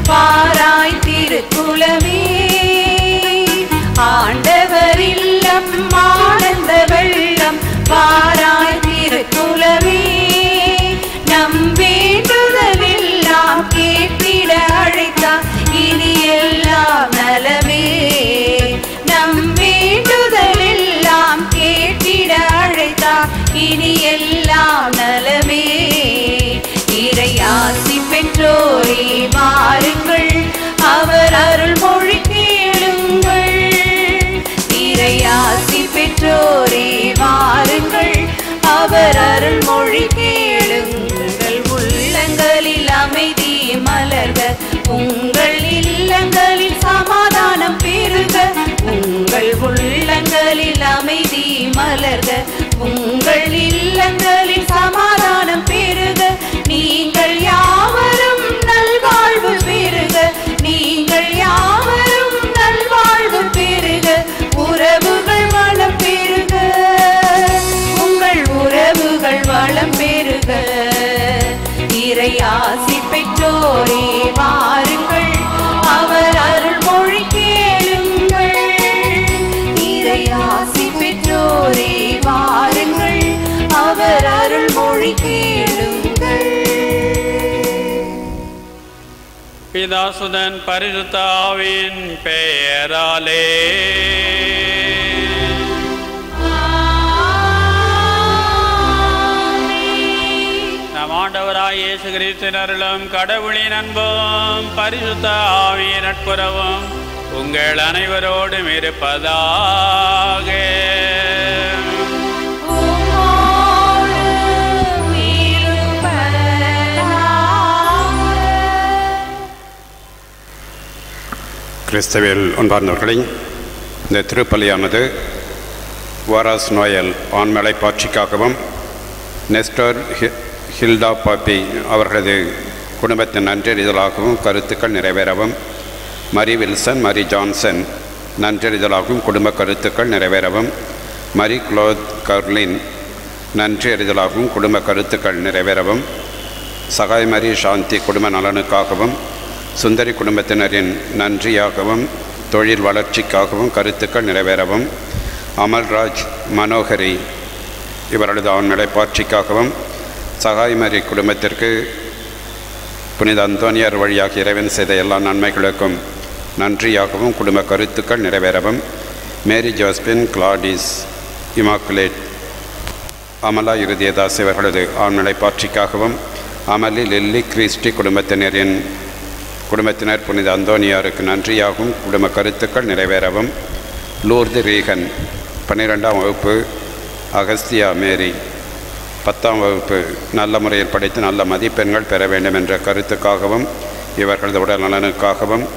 பாராய் திருக்குலமே ஆண்டவர் இல்லம் ஆனந்த வெள்ளம் பாராய் திருக்குலமே நம் வேண்டுதலெல்லாம் கேட்டிட அழைத்தார் இனி எல்லாம் நலமே நம் வேண்டுதலெல்லாம் கேட்டிட அழைத்தார் இனி எல்லாம் நலமே இறை ஆசி பெற்றோரே வாருங்கள் அவர் அருள் மொழி கேளுங்கள் இறை ஆசி பெற்றோரே வாருங்கள் அவர் அருள் மொழி கேளுங்கள் உள்ளங்களில் அமைதி மலர்க உங்கள் இல்லங்களில் சமாதானம் பெருக உங்கள் உள்ளங்களில் அமைதி மலர்க உங்கள் இல்லங்களில் சமாதானம் பெருக நீங்கள் யாவரும் நல்வாழ்வு பெருக நீங்கள் யாவரும் நல்வாழ்வு பெருக உறவுகள் வளம் பெருக உங்கள் உறவுகள் வளம் பெருக இறை ஆசி பெற்றோரே வாருங்கள் அவர் அருள் மொழி கேளுங்கள் இறை ஆசி பெற்றோரே வாருங்கள் அவர் அருள் மொழி கேளுங்கள் பிதாசுதன் பரிசுத்தாவின் பெயராலே நம் ஆண்டவராய் இயேசு கிறிஸ்தின் அருளும் கடவுளின் அன்பும் பரிசுத்த ஆவியின் நட்புறவும் உங்கள் அனைவரோடும் இருப்பதாக உம்மோடு இருப்பதாக. கிறிஸ்தவில் அன்பார்ந்தவர்களே இந்த திருப்பலியானது வாராஸ் நோயல் ஆண்மலை பாட்சிக்காகவும் நெஸ்டர் ஹி- ஹில்டா பாப்பி அவர்களது குடும்பத்தின் நன்றறிதலாகவும் கருத்துக்கள் நிறைவேறவும் மரி வில்சன் மரி ஜான்சன் நன்றறிதலாகவும் குடும்ப கருத்துக்கள் நிறைவேறவும் மரி குளோத் கர்லின் நன்றி அறிதலாகவும் குடும்ப கருத்துக்கள் நிறைவேறவும் சகாய் மரி சாந்தி குடும்ப நலனுக்காகவும் சுந்தரி குடும்பத்தினரின் நன்றியாகவும் தொழில் வளர்ச்சிக்காகவும் கருத்துக்கள் நிறைவேறவும் அமல்ராஜ் மனோகரி இவர்களது ஆண்மலை பாட்சிக்காகவும் சகாய்மரி குடும்பத்திற்கு புனித அந்தோனியார் வழியாக இறைவன் செய்த எல்லா நன்மைகளுக்கும் நன்றியாகவும் குடும்ப கருத்துக்கள் நிறைவேறவும் Mary Josephine Gladys Immaculate Amala Irudayadas இவர்களது ஆண்மலை பாட்சிக்காகவும் அமலி லில்லி கிறிஸ்டி குடும்பத்தினரின் குடும்பத்தினர் புனித அந்தோனியாருக்கு நன்றியாகவும் குடும்ப கருத்துக்கள் நிறைவேறவும் லூர்து ரீகன் பன்னிரெண்டாம் வகுப்பு அகஸ்தியா மேரி பத்தாம் வகுப்பு நல்ல முறையில் படித்து நல்ல மதிப்பெண்கள் பெற வேண்டும் என்ற கருத்துக்காகவும் இவர்களது உடல் நலனுக்காகவும்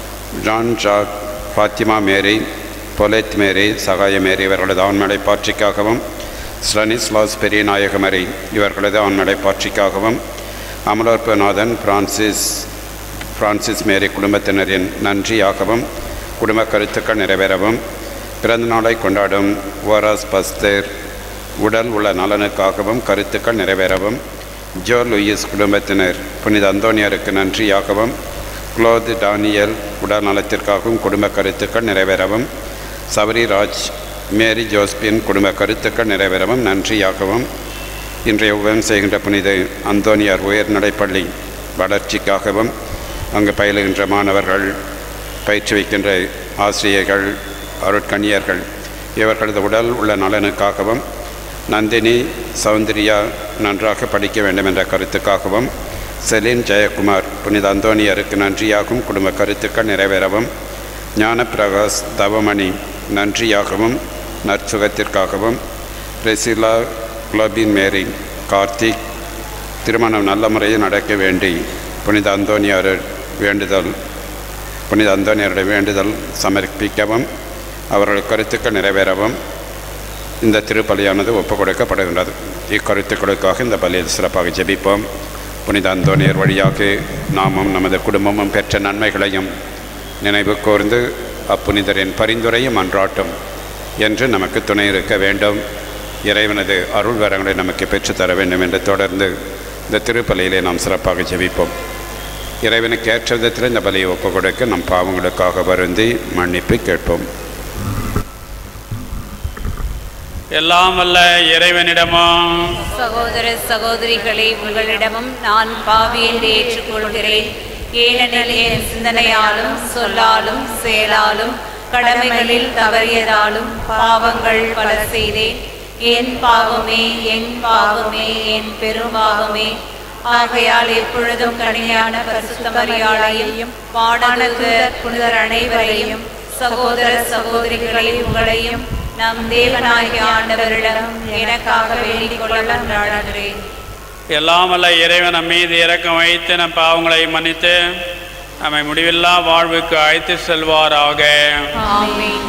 ஜான் ஜாக் ஃபாத்திமா மேரி பொலேத் மேரி சகாய மேரி இவர்களது ஆண்மடை பாட்சிக்காகவும் ஸ்லனிஸ்லாஸ் பெரியநாயக மரி இவர்களது ஆண்மடை பாட்சிக்காகவும் அமலோற்பநாதன் பிரான்சிஸ் பிரான்சிஸ் மேரி குடும்பத்தினரின் நன்றியாகவும் குடும்ப கருத்துக்கள் நிறைவேறவும் பிறந்த நாளை கொண்டாடும் ஓராஸ் பஸ்தேர் உடல் உள்ள நலனுக்காகவும் கருத்துக்கள் நிறைவேறவும் ஜோ லூயிஸ் குடும்பத்தினர் புனித அந்தோனியாருக்கு நன்றியாகவும் குளோத் டானியல் உடல் நலத்திற்காகவும் குடும்ப கருத்துக்கள் நிறைவேறவும் சபரி ராஜ் மேரி ஜோஸ்பின் குடும்ப கருத்துக்கள் நிறைவேறவும் நன்றியாகவும் இன்றைய உபயம் செய்கின்ற புனித அந்தோனியார் உயர்நடைப்பள்ளி வளர்ச்சிக்காகவும் அங்கு பயிலுகின்ற மாணவர்கள் பயிற்றுவிக்கின்ற ஆசிரியர்கள் அருட்கணியர்கள் இவர்களது உடல் உள்ள நலனுக்காகவும் நந்தினி சௌந்தர்யா நன்றாக படிக்க வேண்டும் என்ற கருத்துக்காகவும் செலின் ஜெயக்குமார் புனித அந்தோனியருக்கு நன்றியாகவும் குடும்ப கருத்துக்கள் நிறைவேறவும் ஞானப்பிரகாஷ் தவமணி நன்றியாகவும் நற்சுகத்திற்காகவும் ரெசிலா குலோபின் மேரி கார்த்திக் திருமணம் நல்ல முறையில் நடக்க வேண்டி புனித அந்தோனியார் வேண்டுதல் புனித அந்தோனியருடைய வேண்டுதல் சமர்ப்பிக்கவும் அவர்கள் கருத்துக்கள் நிறைவேறவும் இந்த திருப்பலியானது ஒப்புக் கொடுக்கப்படுகின்றது இக்கருத்துக்களுக்காக இந்த பலியில் சிறப்பாக ஜெபிப்போம் புனித அந்தோனியர் வழியாக நாமும் நமது குடும்பமும் பெற்ற நன்மைகளையும் நினைவு கூர்ந்து அப்புனிதரின் பரிந்துரையும் அன்றாட்டும் என்று நமக்கு துணை இருக்க வேண்டும் இறைவனது அருள் வரங்களை நமக்கு பெற்றுத்தர வேண்டும் என்று தொடர்ந்து இந்த திருப்பலியிலே நாம் சிறப்பாக ஜெபிப்போம் இறைவனுக்கு ஏற்ற விதத்தில் இந்த பலியை ஒப்பு கொடுக்க நம் பாவங்களுக்காக வருந்தி மன்னிப்பு கேட்போம் எல்லாம் வல்ல இறைவனிடமும் சகோதர சகோதரிகளே உங்களிடமும் நான் பாவி என்று ஏற்றுக்கொள்கிறேன் ஏனெனில் என் சிந்தனையாலும் சொல்லாலும் செயலாலும் கடமைகளில் தவறியதாலும் பாவங்கள் பல செய்தேன் என் பாவமே என் பாவமே என் பெரும்பாவமே ஆகையால் எப்பொழுதும் கனியான பரிசுத்த மரியாதையும் வானதூதர் புனிதர் அனைவரையும் சகோதர சகோதரிகளை உங்களையும் நம் தேவனாகிய ஆண்டவரிடம் எனக்காக வேண்டிக் கொள்ள நாடுகிறேன் எல்லாம் வல்ல இறைவன் நம் மீது இறக்கம் வைத்து நம் பாவங்களை மன்னித்து நம்மை முடிவில்லா வாழ்வுக்கு அழைத்து செல்வாராக ஆமென்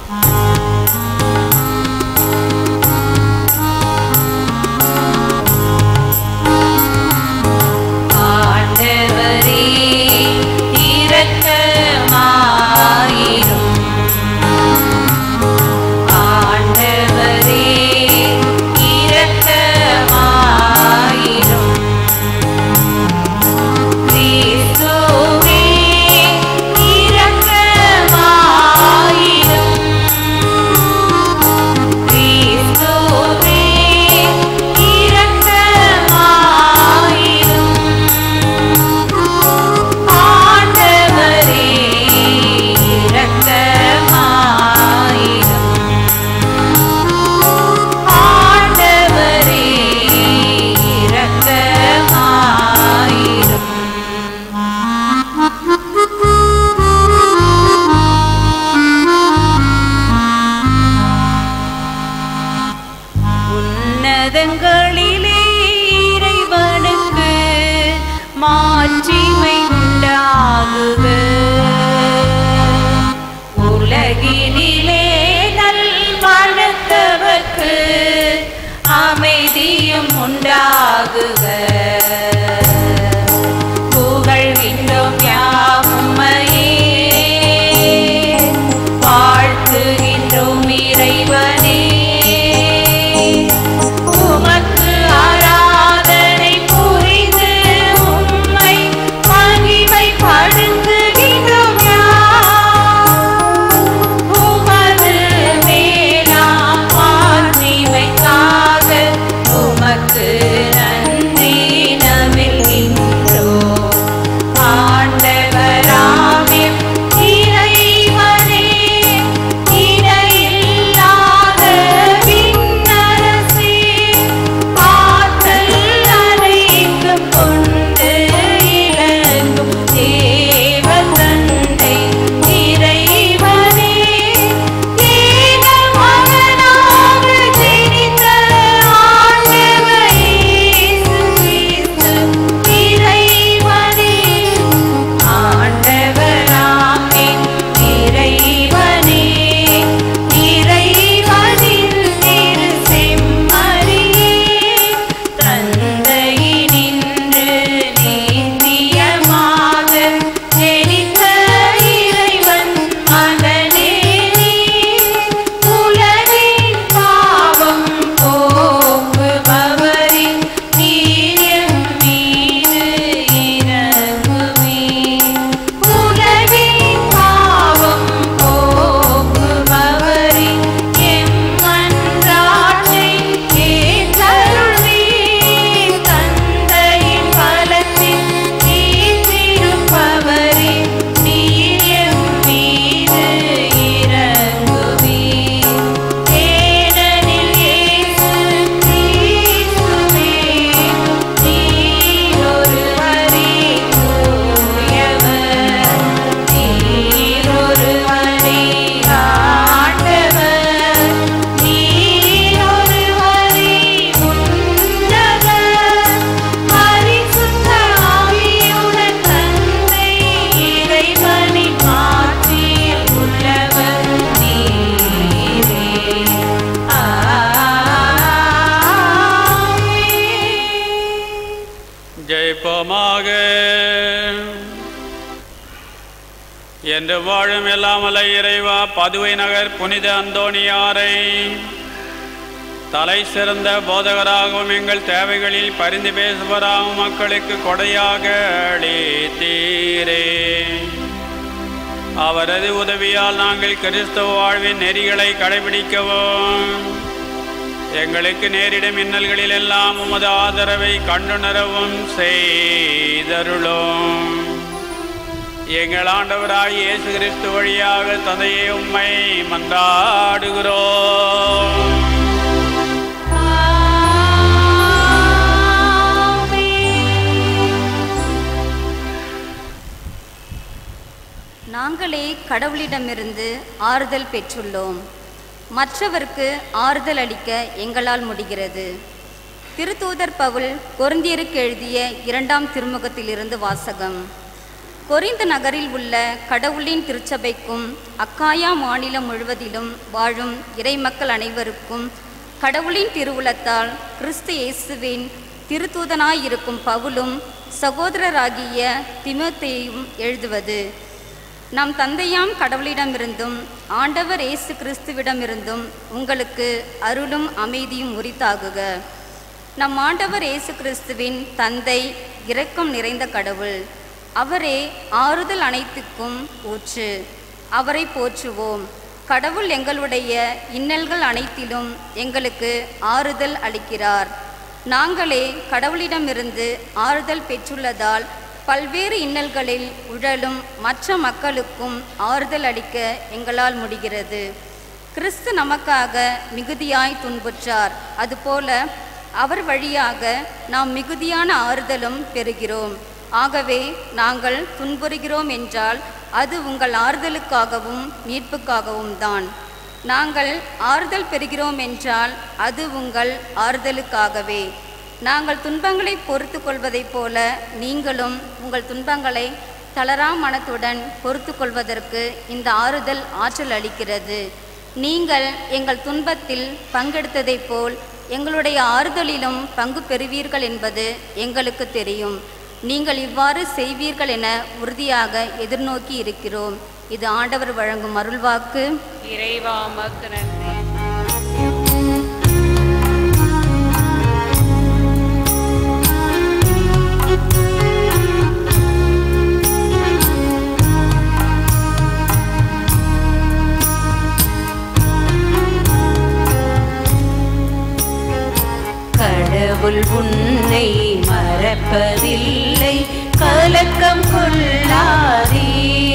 ஆண்டவரே இரக்கமாயிரும் ஆண்டவரே இரக்கமாயிரும் கிறிஸ்துவே இரக்கமாயிரும் கிறிஸ்துவே இரக்கமாயிரும் ஆண்டவரே இரக்கமாயிரும் ஆண்டவரே இரக்கமாயிரும் உன்னதங்களிலே இறைவனுக்கு மாட்சிமை உண்டாகுக உலகினிலே நல் வாழ்த்தவர்க்கு அமைதியும் உண்டாகுக புகழ்கின்றோம் யாவும்மையே வாழ்த்துகின்றோம் இறைவனே உமக்கு ஆராதனை புரிந்து உம்மை மகிமை படுத்துகின்றோம் யாம். உமது மேலாம் மாட்சிமைக்காக உமக்கு நன்றி நமிழ்கின்றோம். ஆண்டவராகிய இறைவனே, இணையில்லாத விண்ணரசே, ஆற்றல் அனைத்தும் கொண்டு இலங்கும் தேவ தந்தை இறைவனே, ஏக மகனாக ஜனித்த ஆண்டவர் இயேசு கிறிஸ்து இறைவனே, ஆண்டவராமே இறைவனே, இறைவனின் திரு செம்மறியே, தந்தையினின்று நித்தியமாக ஜெனித்த இறைவன் மகனே நீ. உலகின் பாவம் போக்குபவரே, நீர் எம் மீது இரங்குவீர். உலகின் பாவம் போக்குபவரே, எம் மன்றாட்டை ஏற்றருள்வீர். தந்தையின் பலத்தில் வீற்றிருப்பவரே, நீர் எம் மீது இரங்குவீர். ஏனெனில் இயேசு கிறிஸ்துவே, நீர் ஒருவரே தூயவர். நீர் ஒருவரே ஆண்டவர். நீர் ஒருவரே உன்னதர். பரிசுத்த ஆவியுடன் தந்தை இறைவனின் மாட்சியில் உள்ளவர் நீரே. ஆமென். ஜெயிப்போமாக என்று வாழும் எல்லாமல்ல இறைவா பதுவை நகர் புனித அந்தோணியாரை தலை சிறந்த போதகராகவும் எங்கள் தேவைகளில் பரிந்து பேசுவராகவும் மக்களுக்கு கொடையாக அளித்தீரே அவரது உதவியால் நாங்கள் கிறிஸ்தவ வாழ்வின் நெறிகளை கடைபிடிக்கவும் எங்களுக்கு நேரிடும் இன்னல்களில் எல்லாம் உமது ஆதரவை கண்டுணரவும் செய்தருளும் எங்கள் ஆண்டவராய் இயேசு கிறிஸ்து வழியாக தந்தையே உம்மை மன்றாடுகிறோம் நாங்களே கடவுளிடமிருந்து ஆறுதல் பெற்றுள்ளோம் மற்றவருக்கு ஆறுதல் அளிக்க எங்களால் முடிகிறது திருத்தூதர் பவுல் கொரிந்தியருக்கு எழுதிய இரண்டாம் திருமுகத்திலிருந்து வாசகம் கொரிந்து நகரில் உள்ள கடவுளின் திருச்சபைக்கும் அக்காயா மாநிலம் முழுவதிலும் வாழும் இறைமக்கள் அனைவருக்கும் கடவுளின் திருவுளத்தால் கிறிஸ்து இயேசுவின் திருத்தூதனாயிருக்கும் பவுலும் சகோதரராகிய திமோத்தேயும் எழுதுவது நம் தந்தையாம் கடவுளிடமிருந்தும் ஆண்டவர் இயேசு கிறிஸ்துவிடமிருந்தும் உங்களுக்கு அருளும் அமைதியும் உரித்தாகுக நம் ஆண்டவர் இயேசு கிறிஸ்துவின் தந்தை இரக்கம் நிறைந்த கடவுள் அவரே ஆறுதல் அனைத்துக்கும் ஊற்று அவரை போற்றுவோம் கடவுள் எங்களுடைய இன்னல்கள் அனைத்திலும் எங்களுக்கு ஆறுதல் அளிக்கிறார் நாங்களே கடவுளிடமிருந்து ஆறுதல் பெற்றுள்ளதால் பல்வேறு இன்னல்களில் உழலும் மற்ற மக்களுக்கும் ஆறுதல் அளிக்க எங்களால் முடிகிறது கிறிஸ்து நமக்காக மிகுதியாய் துன்புற்றார் அதுபோல அவர் வழியாக நாம் மிகுதியான ஆறுதலும் பெறுகிறோம் ஆகவே நாங்கள் துன்புறுகிறோம் என்றால் அது உங்கள் ஆறுதலுக்காகவும் மீட்புக்காகவும் தான் நாங்கள் ஆறுதல் பெறுகிறோம் என்றால் அது உங்கள் ஆறுதலுக்காகவே நாங்கள் துன்பங்களை பொறுத்து கொள்வதைப் போல நீங்களும் உங்கள் துன்பங்களை தளரா மனத்துடன் பொறுத்து கொள்வதற்கு இந்த ஆறுதல் ஆற்றல் அளிக்கிறது நீங்கள் எங்கள் துன்பத்தில் பங்கெடுத்ததைப் போல் எங்களுடைய ஆறுதலிலும் பங்கு பெறுவீர்கள் என்பது எங்களுக்கு தெரியும் நீங்கள் இவ்வாறு செய்வீர்கள் என உறுதியாக எதிர்நோக்கி இருக்கிறோம் இது ஆண்டவர் வழங்கும் அருள்வாக்கு இறைவா உமக்கு நன்றி கடவுள் உன்னை மறப்பதில்லை கலக்கம் கொள்ளாதே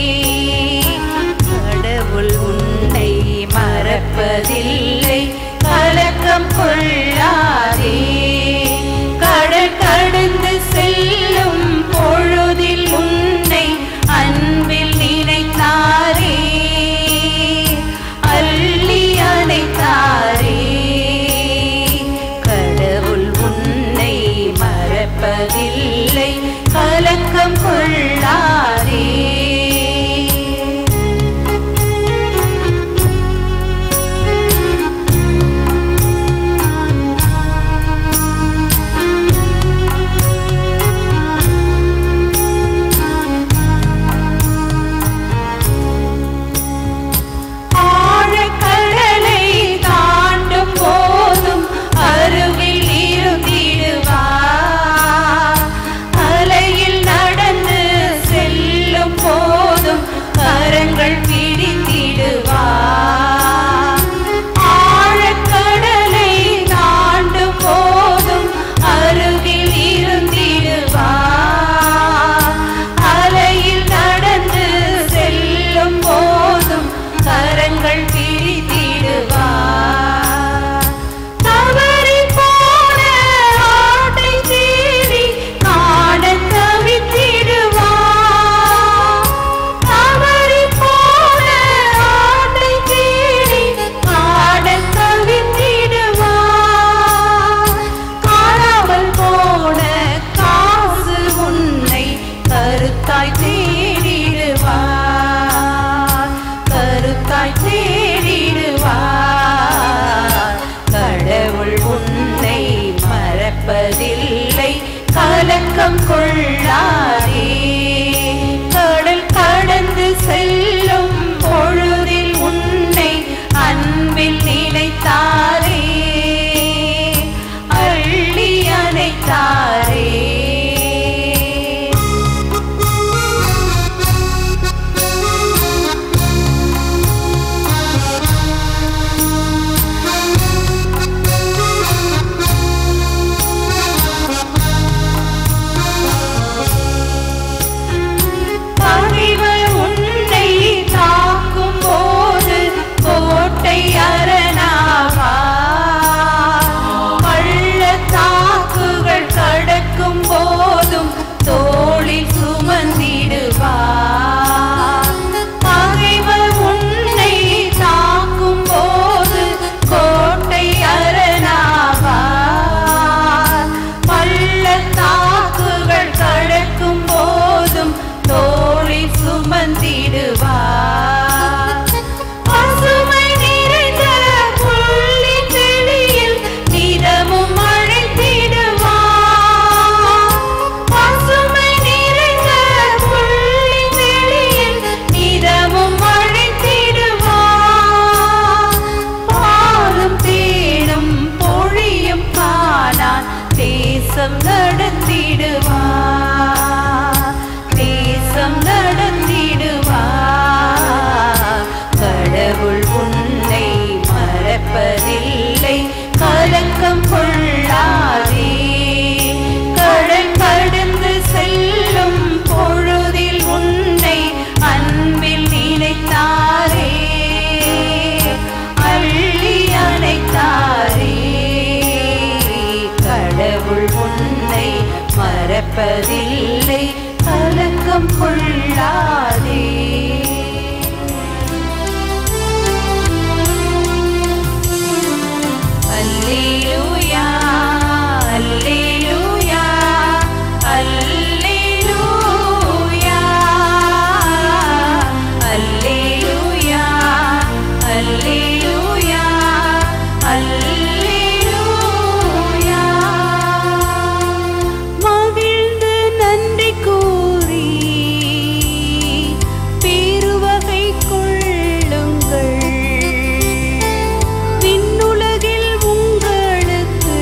கடவுள் உன்னை மறப்பதில்லை கலக்கம் கொள்ளாதே கடல் கடந்து செல்லும் பொழுதில் உன்னை அன்பில் நினைத்தாரே அள்ளி அணைத்தாரே கடவுள் உன்னை மறப்பதில்லை கலக்கம் கொள்ளாரே ஆழக்கடலை தாண்டும் போதும் அருகில் இருந்திடுவார் அலையில் நடந்து செல்லும் போதும் கரங்கள் பிடித்திடுவார் ஆழக்கடலை தாண்டும் போதும் அருகில் இருந்திடுவார் அலையில் நடந்து செல்லும் போதும் கரங்கள் பிடித்திடுவார் தவறிப் போன ஆட்டை தேடி காணத் தவித்திடுவார். தவறிப் போன ஆட்டை தேடி காணத் தவித்திடுவார். காணாமல் போன காசு உன்னை கருத்தாய் தேடிடுவார் கருத்தாய் தேடிடுவார் கடவுள் உன்னை மறப்பதில்லை கலக்கம் கொள்ளாதே கடல் கடந்து செல்லும் பொழுதில் உன்னை அன்பில் நினைத்தாரே நடத்திடுவார் தேசம் நடத்திடுவார் கடவுள் உன்னை மறப்பதில்லை கலக்கம் கொள்ளாதே கடல் கடந்து செல்லும் பொழுதில் உன்னை அன்பில் நினைத்தாரே அள்ளி அணைத்தாரே கடவுள் உன்னை மறப்பதில்லை கலக்கம் கொள்ளாதே அல்லேலூயா அல்லேலூயா அல்லேலூயா அல்லேலூயா அல்லேலூயா அல்லேலூயா மகிழ்ந்து நன்றி கூறி பேருவகை கொள்ளுங்கள் விண்ணுலகில் உங்களுக்கு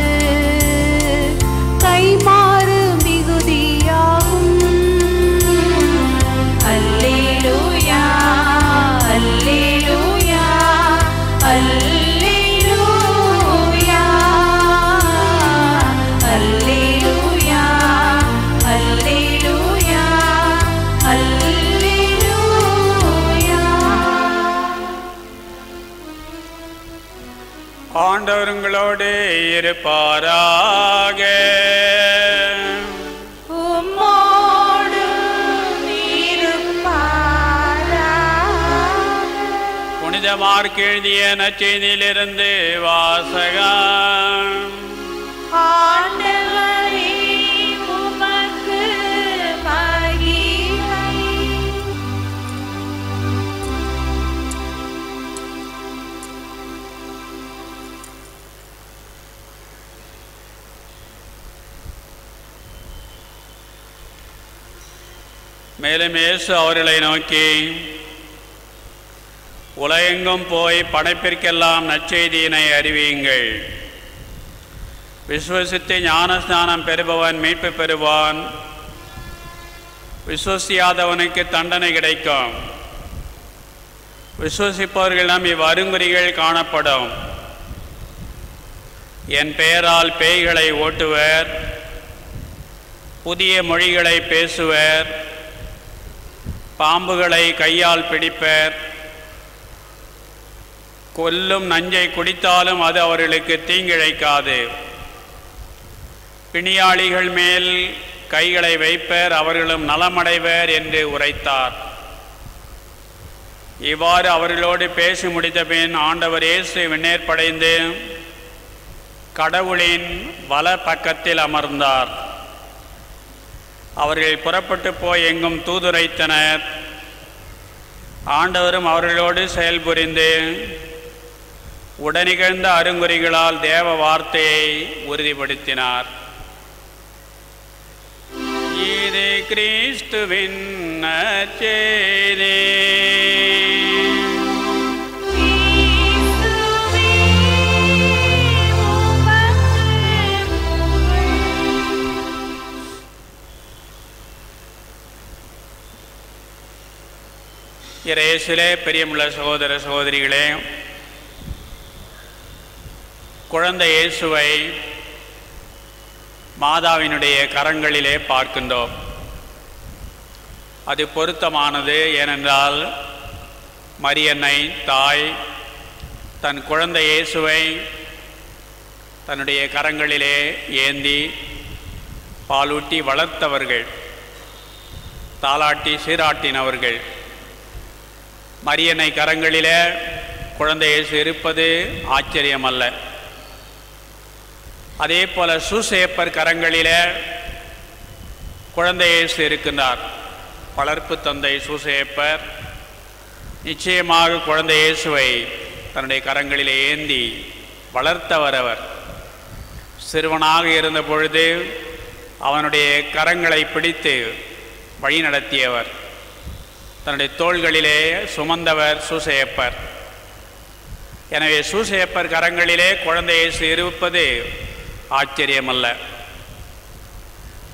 கைமாறு மிகுதியாகும் அல்லேலூயா அல்லேலூயா அல்லேலூயா அல்லேலூயா அல்லேலூயா அல்லேலூயா ஆண்டவர் உங்களோடு இருப்பாராக உம்மோடும் இருப்பாராக. புனித மார்க் எழுதிய நச்செய்தியிலிருந்து வாசகம் ஆண்டவரே, உமக்கு மகிமை. மேலும் இயேசு அவர்களை நோக்கி உலகெங்கும் போய் படைப்பிற்கெல்லாம் நற்செய்தியினை அறிவியுங்கள் விசுவசித்து ஞானஸ்நானம் பெறுபவன் மீட்பு பெறுவான் விசுவசியாதவனுக்கு தண்டனை கிடைக்கும் விசுவசிப்பவர்களிடம் இவ்வருங்குறிகள் காணப்படும் என் பெயரால் பேய்களை ஓட்டுவர் புதிய மொழிகளை பேசுவர் பாம்புகளை கையால் பிடிப்பர் கொல்லும் நஞ்சை குடித்தாலும் அது அவர்களுக்கு தீங்கிழைக்காது பிணியாளிகள் மேல் கைகளை வைப்பர் அவர்களும் நலமடைவர் என்று உரைத்தார் இவ்வாறு அவர்களோடு பேசி முடித்த பின் ஆண்டவர் இயேசு விண்ணேற்படைந்து கடவுளின் வல பக்கத்தில் அமர்ந்தார் அவர்கள் புறப்பட்டு போய் எங்கும் தூதுரைத்தனர் ஆண்டவரும் அவர்களோடு செயல்புரிந்து உடனிகழ்ந்த அருங்குறிகளால் தேவ வார்த்தையை உறுதிப்படுத்தினார் இது கிறிஸ்துவின் நற்செய்தி. இயேசுவே, உமக்கு புகழ். இறையேசுலே பிரியமுள்ள சகோதர சகோதரிகளே குழந்தை இயேசுவை மாதாவினுடைய கரங்களிலே பார்க்கின்றோம் அது பொருத்தமானது ஏனென்றால் மரியன்னை தாய் தன் குழந்தை இயேசுவை தன்னுடைய கரங்களிலே ஏந்தி பாலூட்டி வளர்த்தவர்கள் தாலாட்டி சீராட்டினவர்கள் மரியனை கரங்களிலே குழந்தை இயேசு இருப்பது ஆச்சரியமல்ல அதே போல சூசேப்பர் கரங்களிலே குழந்தை இயேசு இருக்கின்றார் வளர்ப்பு தந்தை சூசேப்பர் நிச்சயமாக குழந்தை இயேசுவை தன்னுடைய கரங்களிலே ஏந்தி வளர்த்தவர் அவர் சிறுவனாக இருந்த பொழுது அவனுடைய கரங்களை பிடித்து வழிநடத்தியவர் தன்னுடைய தோள்களிலே சுமந்தவர் சூசையப்பர் எனவே சூசையப்பர் கரங்களிலே குழந்தை இயேசு இருப்பது ஆச்சரியமல்ல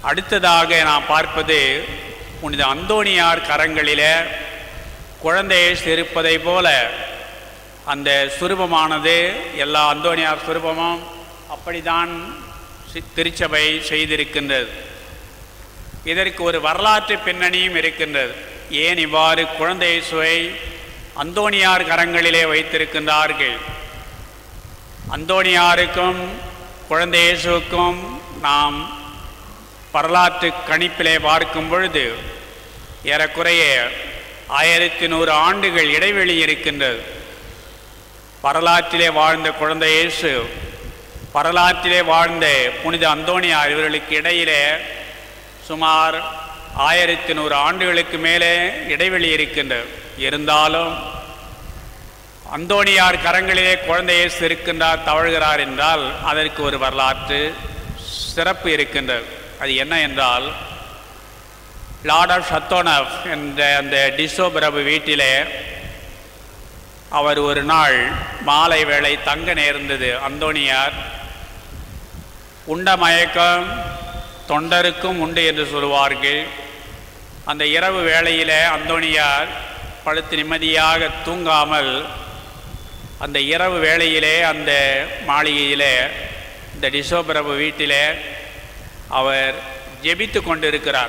அடுத்ததாக நாம் பார்ப்பது புனித அந்தோணியார் கரங்களிலே குழந்தையை இருப்பதை போல அந்த சுரூபமானது எல்லா அந்தோணியார் சுரூபமும் அப்படிதான் சி- திருச்சபை செய்திருக்கின்றது இதற்கு ஒரு வரலாற்று பின்னணியும் இருக்கின்றது ஏன் இவ்வாறு குழந்தை இயேசுவை அந்தோணியார் கரங்களிலே வைத்திருக்கின்றார்கள் அந்தோணியாருக்கும் குழந்தை இயேசுவுக்கும் நாம் வரலாற்று கணிப்பிலே பார்க்கும் பொழுது ஏறக்குறைய ஆயிரத்தி நூறு ஆண்டுகள் இடைவெளி இருக்கின்றது வரலாற்றிலே வாழ்ந்த குழந்தை இயேசு வரலாற்றிலே வாழ்ந்த புனித அந்தோணியார் இவர்களுக்கு இடையிலே சுமார் ஆயிரத்தி நூறு ஆண்டுகளுக்கு மேலே இடைவெளி இருக்கின்றது இருந்தாலும் அந்தோணியார் கரங்களிலே குழந்தை இயேசு இருக்கின்றார் தவழ்கிறார் என்றால் அதற்கு ஒரு வரலாற்று சிறப்பு இருக்கின்றது அது என்ன என்றால் லார்ட் ஆஃப் ஷத்தோனப் என்ற அந்த டிசோ பிரபு வீட்டிலே அவர் ஒரு நாள் மாலை வேளை தங்க நேர்ந்தது அந்தோணியார் உண்ட மயக்கம் தொண்டருக்கும் உண்டு என்று சொல்வார்கள் அந்த இரவு வேளையிலே அந்தோணியார் படுத்து நிம்மதியாக தூங்காமல் அந்த இரவு வேளையிலே அந்த மாளிகையிலே இந்த டிசோபிரபு வீட்டிலே அவர் ஜெபித்து கொண்டிருக்கிறார்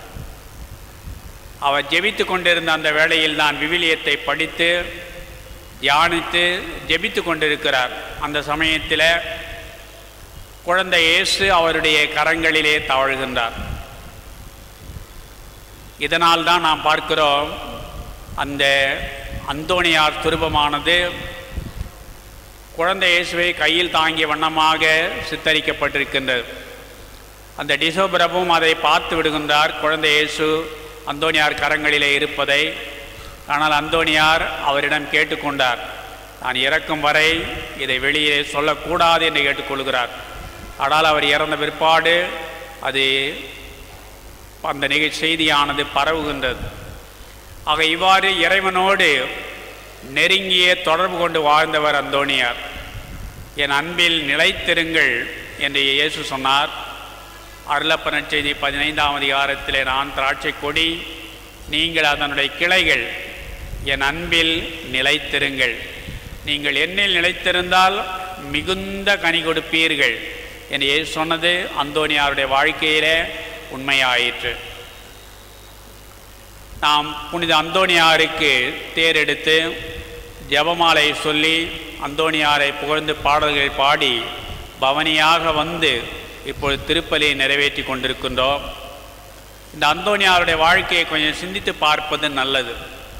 அவர் ஜெபித்து கொண்டிருந்த அந்த வேளையில் தான் விவிலியத்தை படித்து தியானித்து ஜெபித்து கொண்டிருக்கிறார் அந்த சமயத்தில் குழந்தை இயேசு அவருடைய கரங்களிலே தவழ்கின்றார் இதனால் தான் நாம் பார்க்கிறோம் அந்த அந்தோணியார் துருபமானது குழந்தை இயேசுவை கையில் தாங்கிய வண்ணமாக சித்தரிக்கப்பட்டிருக்கின்றது அந்த டிசோபிரபும் அதை பார்த்து விடுகின்றார் குழந்தை இயேசு அந்தோணியார் கரங்களிலே இருப்பதை ஆனால் அந்தோணியார் அவரிடம் கேட்டுக்கொண்டார் நான் இறக்கும் வரை இதை வெளியே சொல்லக்கூடாது என்று கேட்டுக்கொள்கிறார் ஆனால் அவர் இறந்த பிற்பாடு அது அந்த நிகழ்ச்சி செய்தியானது பரவுகின்றது ஆக இவ்வாறு இறைவனோடு நெருங்கிய தொடர்பு கொண்டு வாழ்ந்தவர் அந்தோணியார் என் அன்பில் நிலைத்திருங்கள் என்று இயேசு சொன்னார் அருளப்பன செய்தி பதினைந்தாம் அதிகாரத்திலே நான் திராட்சை கொடி நீங்கள் அதனுடைய கிளைகள் என் அன்பில் நிலைத்திருங்கள் நீங்கள் என்னில் நிலைத்திருந்தால் மிகுந்த கனி கொடுப்பீர்கள் என்று இயேசு சொன்னது அந்தோணியாருடைய வாழ்க்கையிலே உண்மையாயிற்று நாம் புனித அந்தோணியாருக்கு தேரெடுத்து ஜெபமாலை சொல்லி அந்தோணியாரை புகழ்ந்து பாடல்கள் பாடி பவனியாக வந்து இப்பொழுது திருப்பலியை நிறைவேற்றி கொண்டிருக்கின்றோம் இந்த அந்தோணியாருடைய வாழ்க்கையை கொஞ்சம் சிந்தித்து பார்ப்பது நல்லது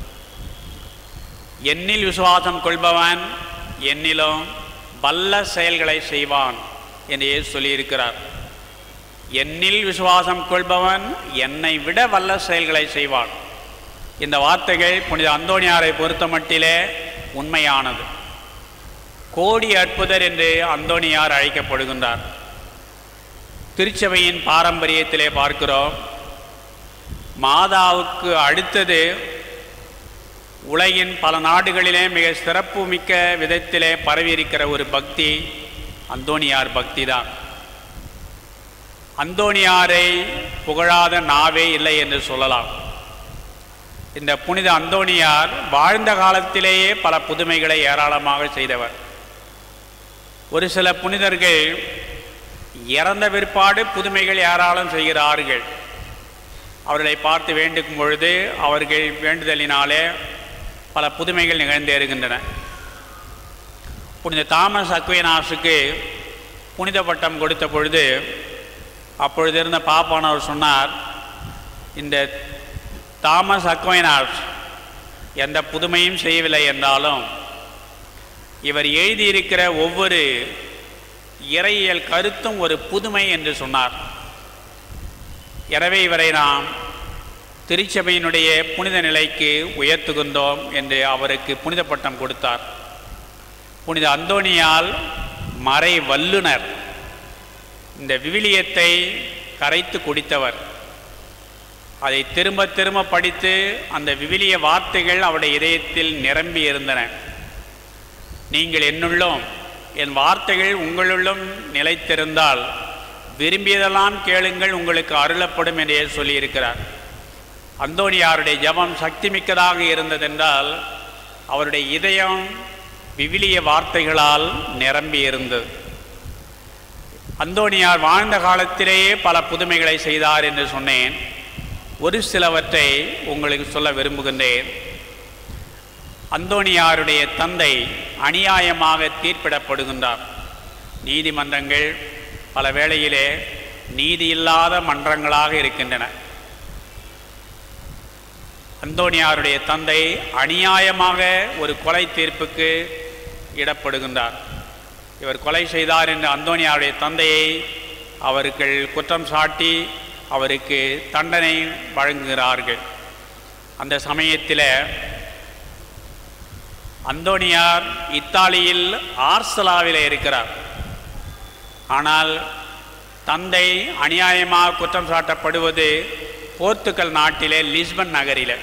என்னில் விசுவாசம் கொள்பவன் என்னிலும் வல்ல செயல்களை செய்வான் என்று இயேசு சொல்லியிருக்கிறார் என்னில் விசுவாசம் கொள்பவன் என்னை விட வல்ல செயல்களை செய்வான் இந்த வார்த்தைகள் புனித அந்தோணியாரை பொறுத்த மட்டிலே உண்மையானது கோடி அற்புதர் என்று அந்தோணியார் அழைக்கப்படுகின்றார் திருச்சபையின் பாரம்பரியத்திலே பார்க்கிறோம் மாதாவுக்கு அடுத்தது உலகின் பல நாடுகளிலே மிக சிறப்பு மிக்க விதத்திலே பரவியிருக்கிற ஒரு பக்தி அந்தோணியார் பக்தி தான் அந்தோணியாரை புகழாத நாவே இல்லை என்று சொல்லலாம் இந்த புனித அந்தோணியார் வாழ்ந்த காலத்திலேயே பல புதுமைகளை ஏராளமாக செய்தவர் ஒரு சில புனிதர்கள் இறந்த பிற்பாடு புதுமைகள் ஏராளம் செய்கிறார்கள் அவர்களை பார்த்து வேண்டுக்கும் பொழுது அவர்கள் வேண்டுதலினாலே பல புதுமைகள் நிகழ்ந்தேறுகின்றன புனித தாமஸ் அக்வேனாஸுக்கு புனித பட்டம் கொடுத்த பொழுது அப்பொழுது இருந்த பாப்பானவர் சொன்னார் இந்த தாமஸ் அக்வைனாஸ் எந்த புதுமையும் செய்யவில்லை என்றாலும் இவர் எழுதியிருக்கிற ஒவ்வொரு இறையியல் கருத்தும் ஒரு புதுமை என்று சொன்னார் எனவே இவரை நாம் திருச்சபையினுடைய புனித நிலைக்கு உயர்த்துகின்றோம் என்று அவருக்கு புனித பட்டம் கொடுத்தார் புனித அந்தோணியால் மறை வல்லுனர் இந்த விவிலியத்தை கரைத்து குடித்தவர் அதை திரும்ப திரும்ப படித்து அந்த விவிலிய வார்த்தைகள் அவருடைய இதயத்தில் நிரம்பி இருந்தன நீங்கள் என்னுள்ளும் என் வார்த்தைகள் உங்களுள்ளும் நிலைத்திருந்தால் விரும்பியதெல்லாம் கேளுங்கள் உங்களுக்கு அருளப்படும் என்றே சொல்லியிருக்கிறார் அந்தோணியாருடைய ஜெபம் சக்தி மிக்கதாக இருந்ததென்றால் அவருடைய இதயம் விவிலிய வார்த்தைகளால் நிரம்பி இருந்தது அந்தோணியார் வாழ்ந்த காலத்திலேயே பல புதுமைகளை செய்தார் என்று சொன்னேன் ஒரு சிலவற்றை உங்களுக்கு சொல்ல விரும்புகின்றேன் அந்தோணியாருடைய தந்தை அநியாயமாக தீர்ப்பிடப்படுகின்றார் நீதிமன்றங்கள் பல வேளையிலே நீதி இல்லாத மன்றங்களாக இருக்கின்றன அந்தோணியாருடைய தந்தை அநியாயமாக ஒரு கொலை தீர்ப்புக்கு இடப்படுகின்றார் இவர் கொலை செய்தார் என்று அந்தோணியாருடைய தந்தையை அவர்கள் குற்றம் சாட்டி அவருக்கு தண்டனை வழங்குகிறார்கள் அந்த சமயத்தில் அந்தோணியார் இத்தாலியில் ஆர்சலாவில் இருக்கிறார் ஆனால் தந்தை அநியாயமாக குற்றம் சாட்டப்படுவது போர்த்துக்கல் நாட்டிலே லிஸ்பன் நகரில்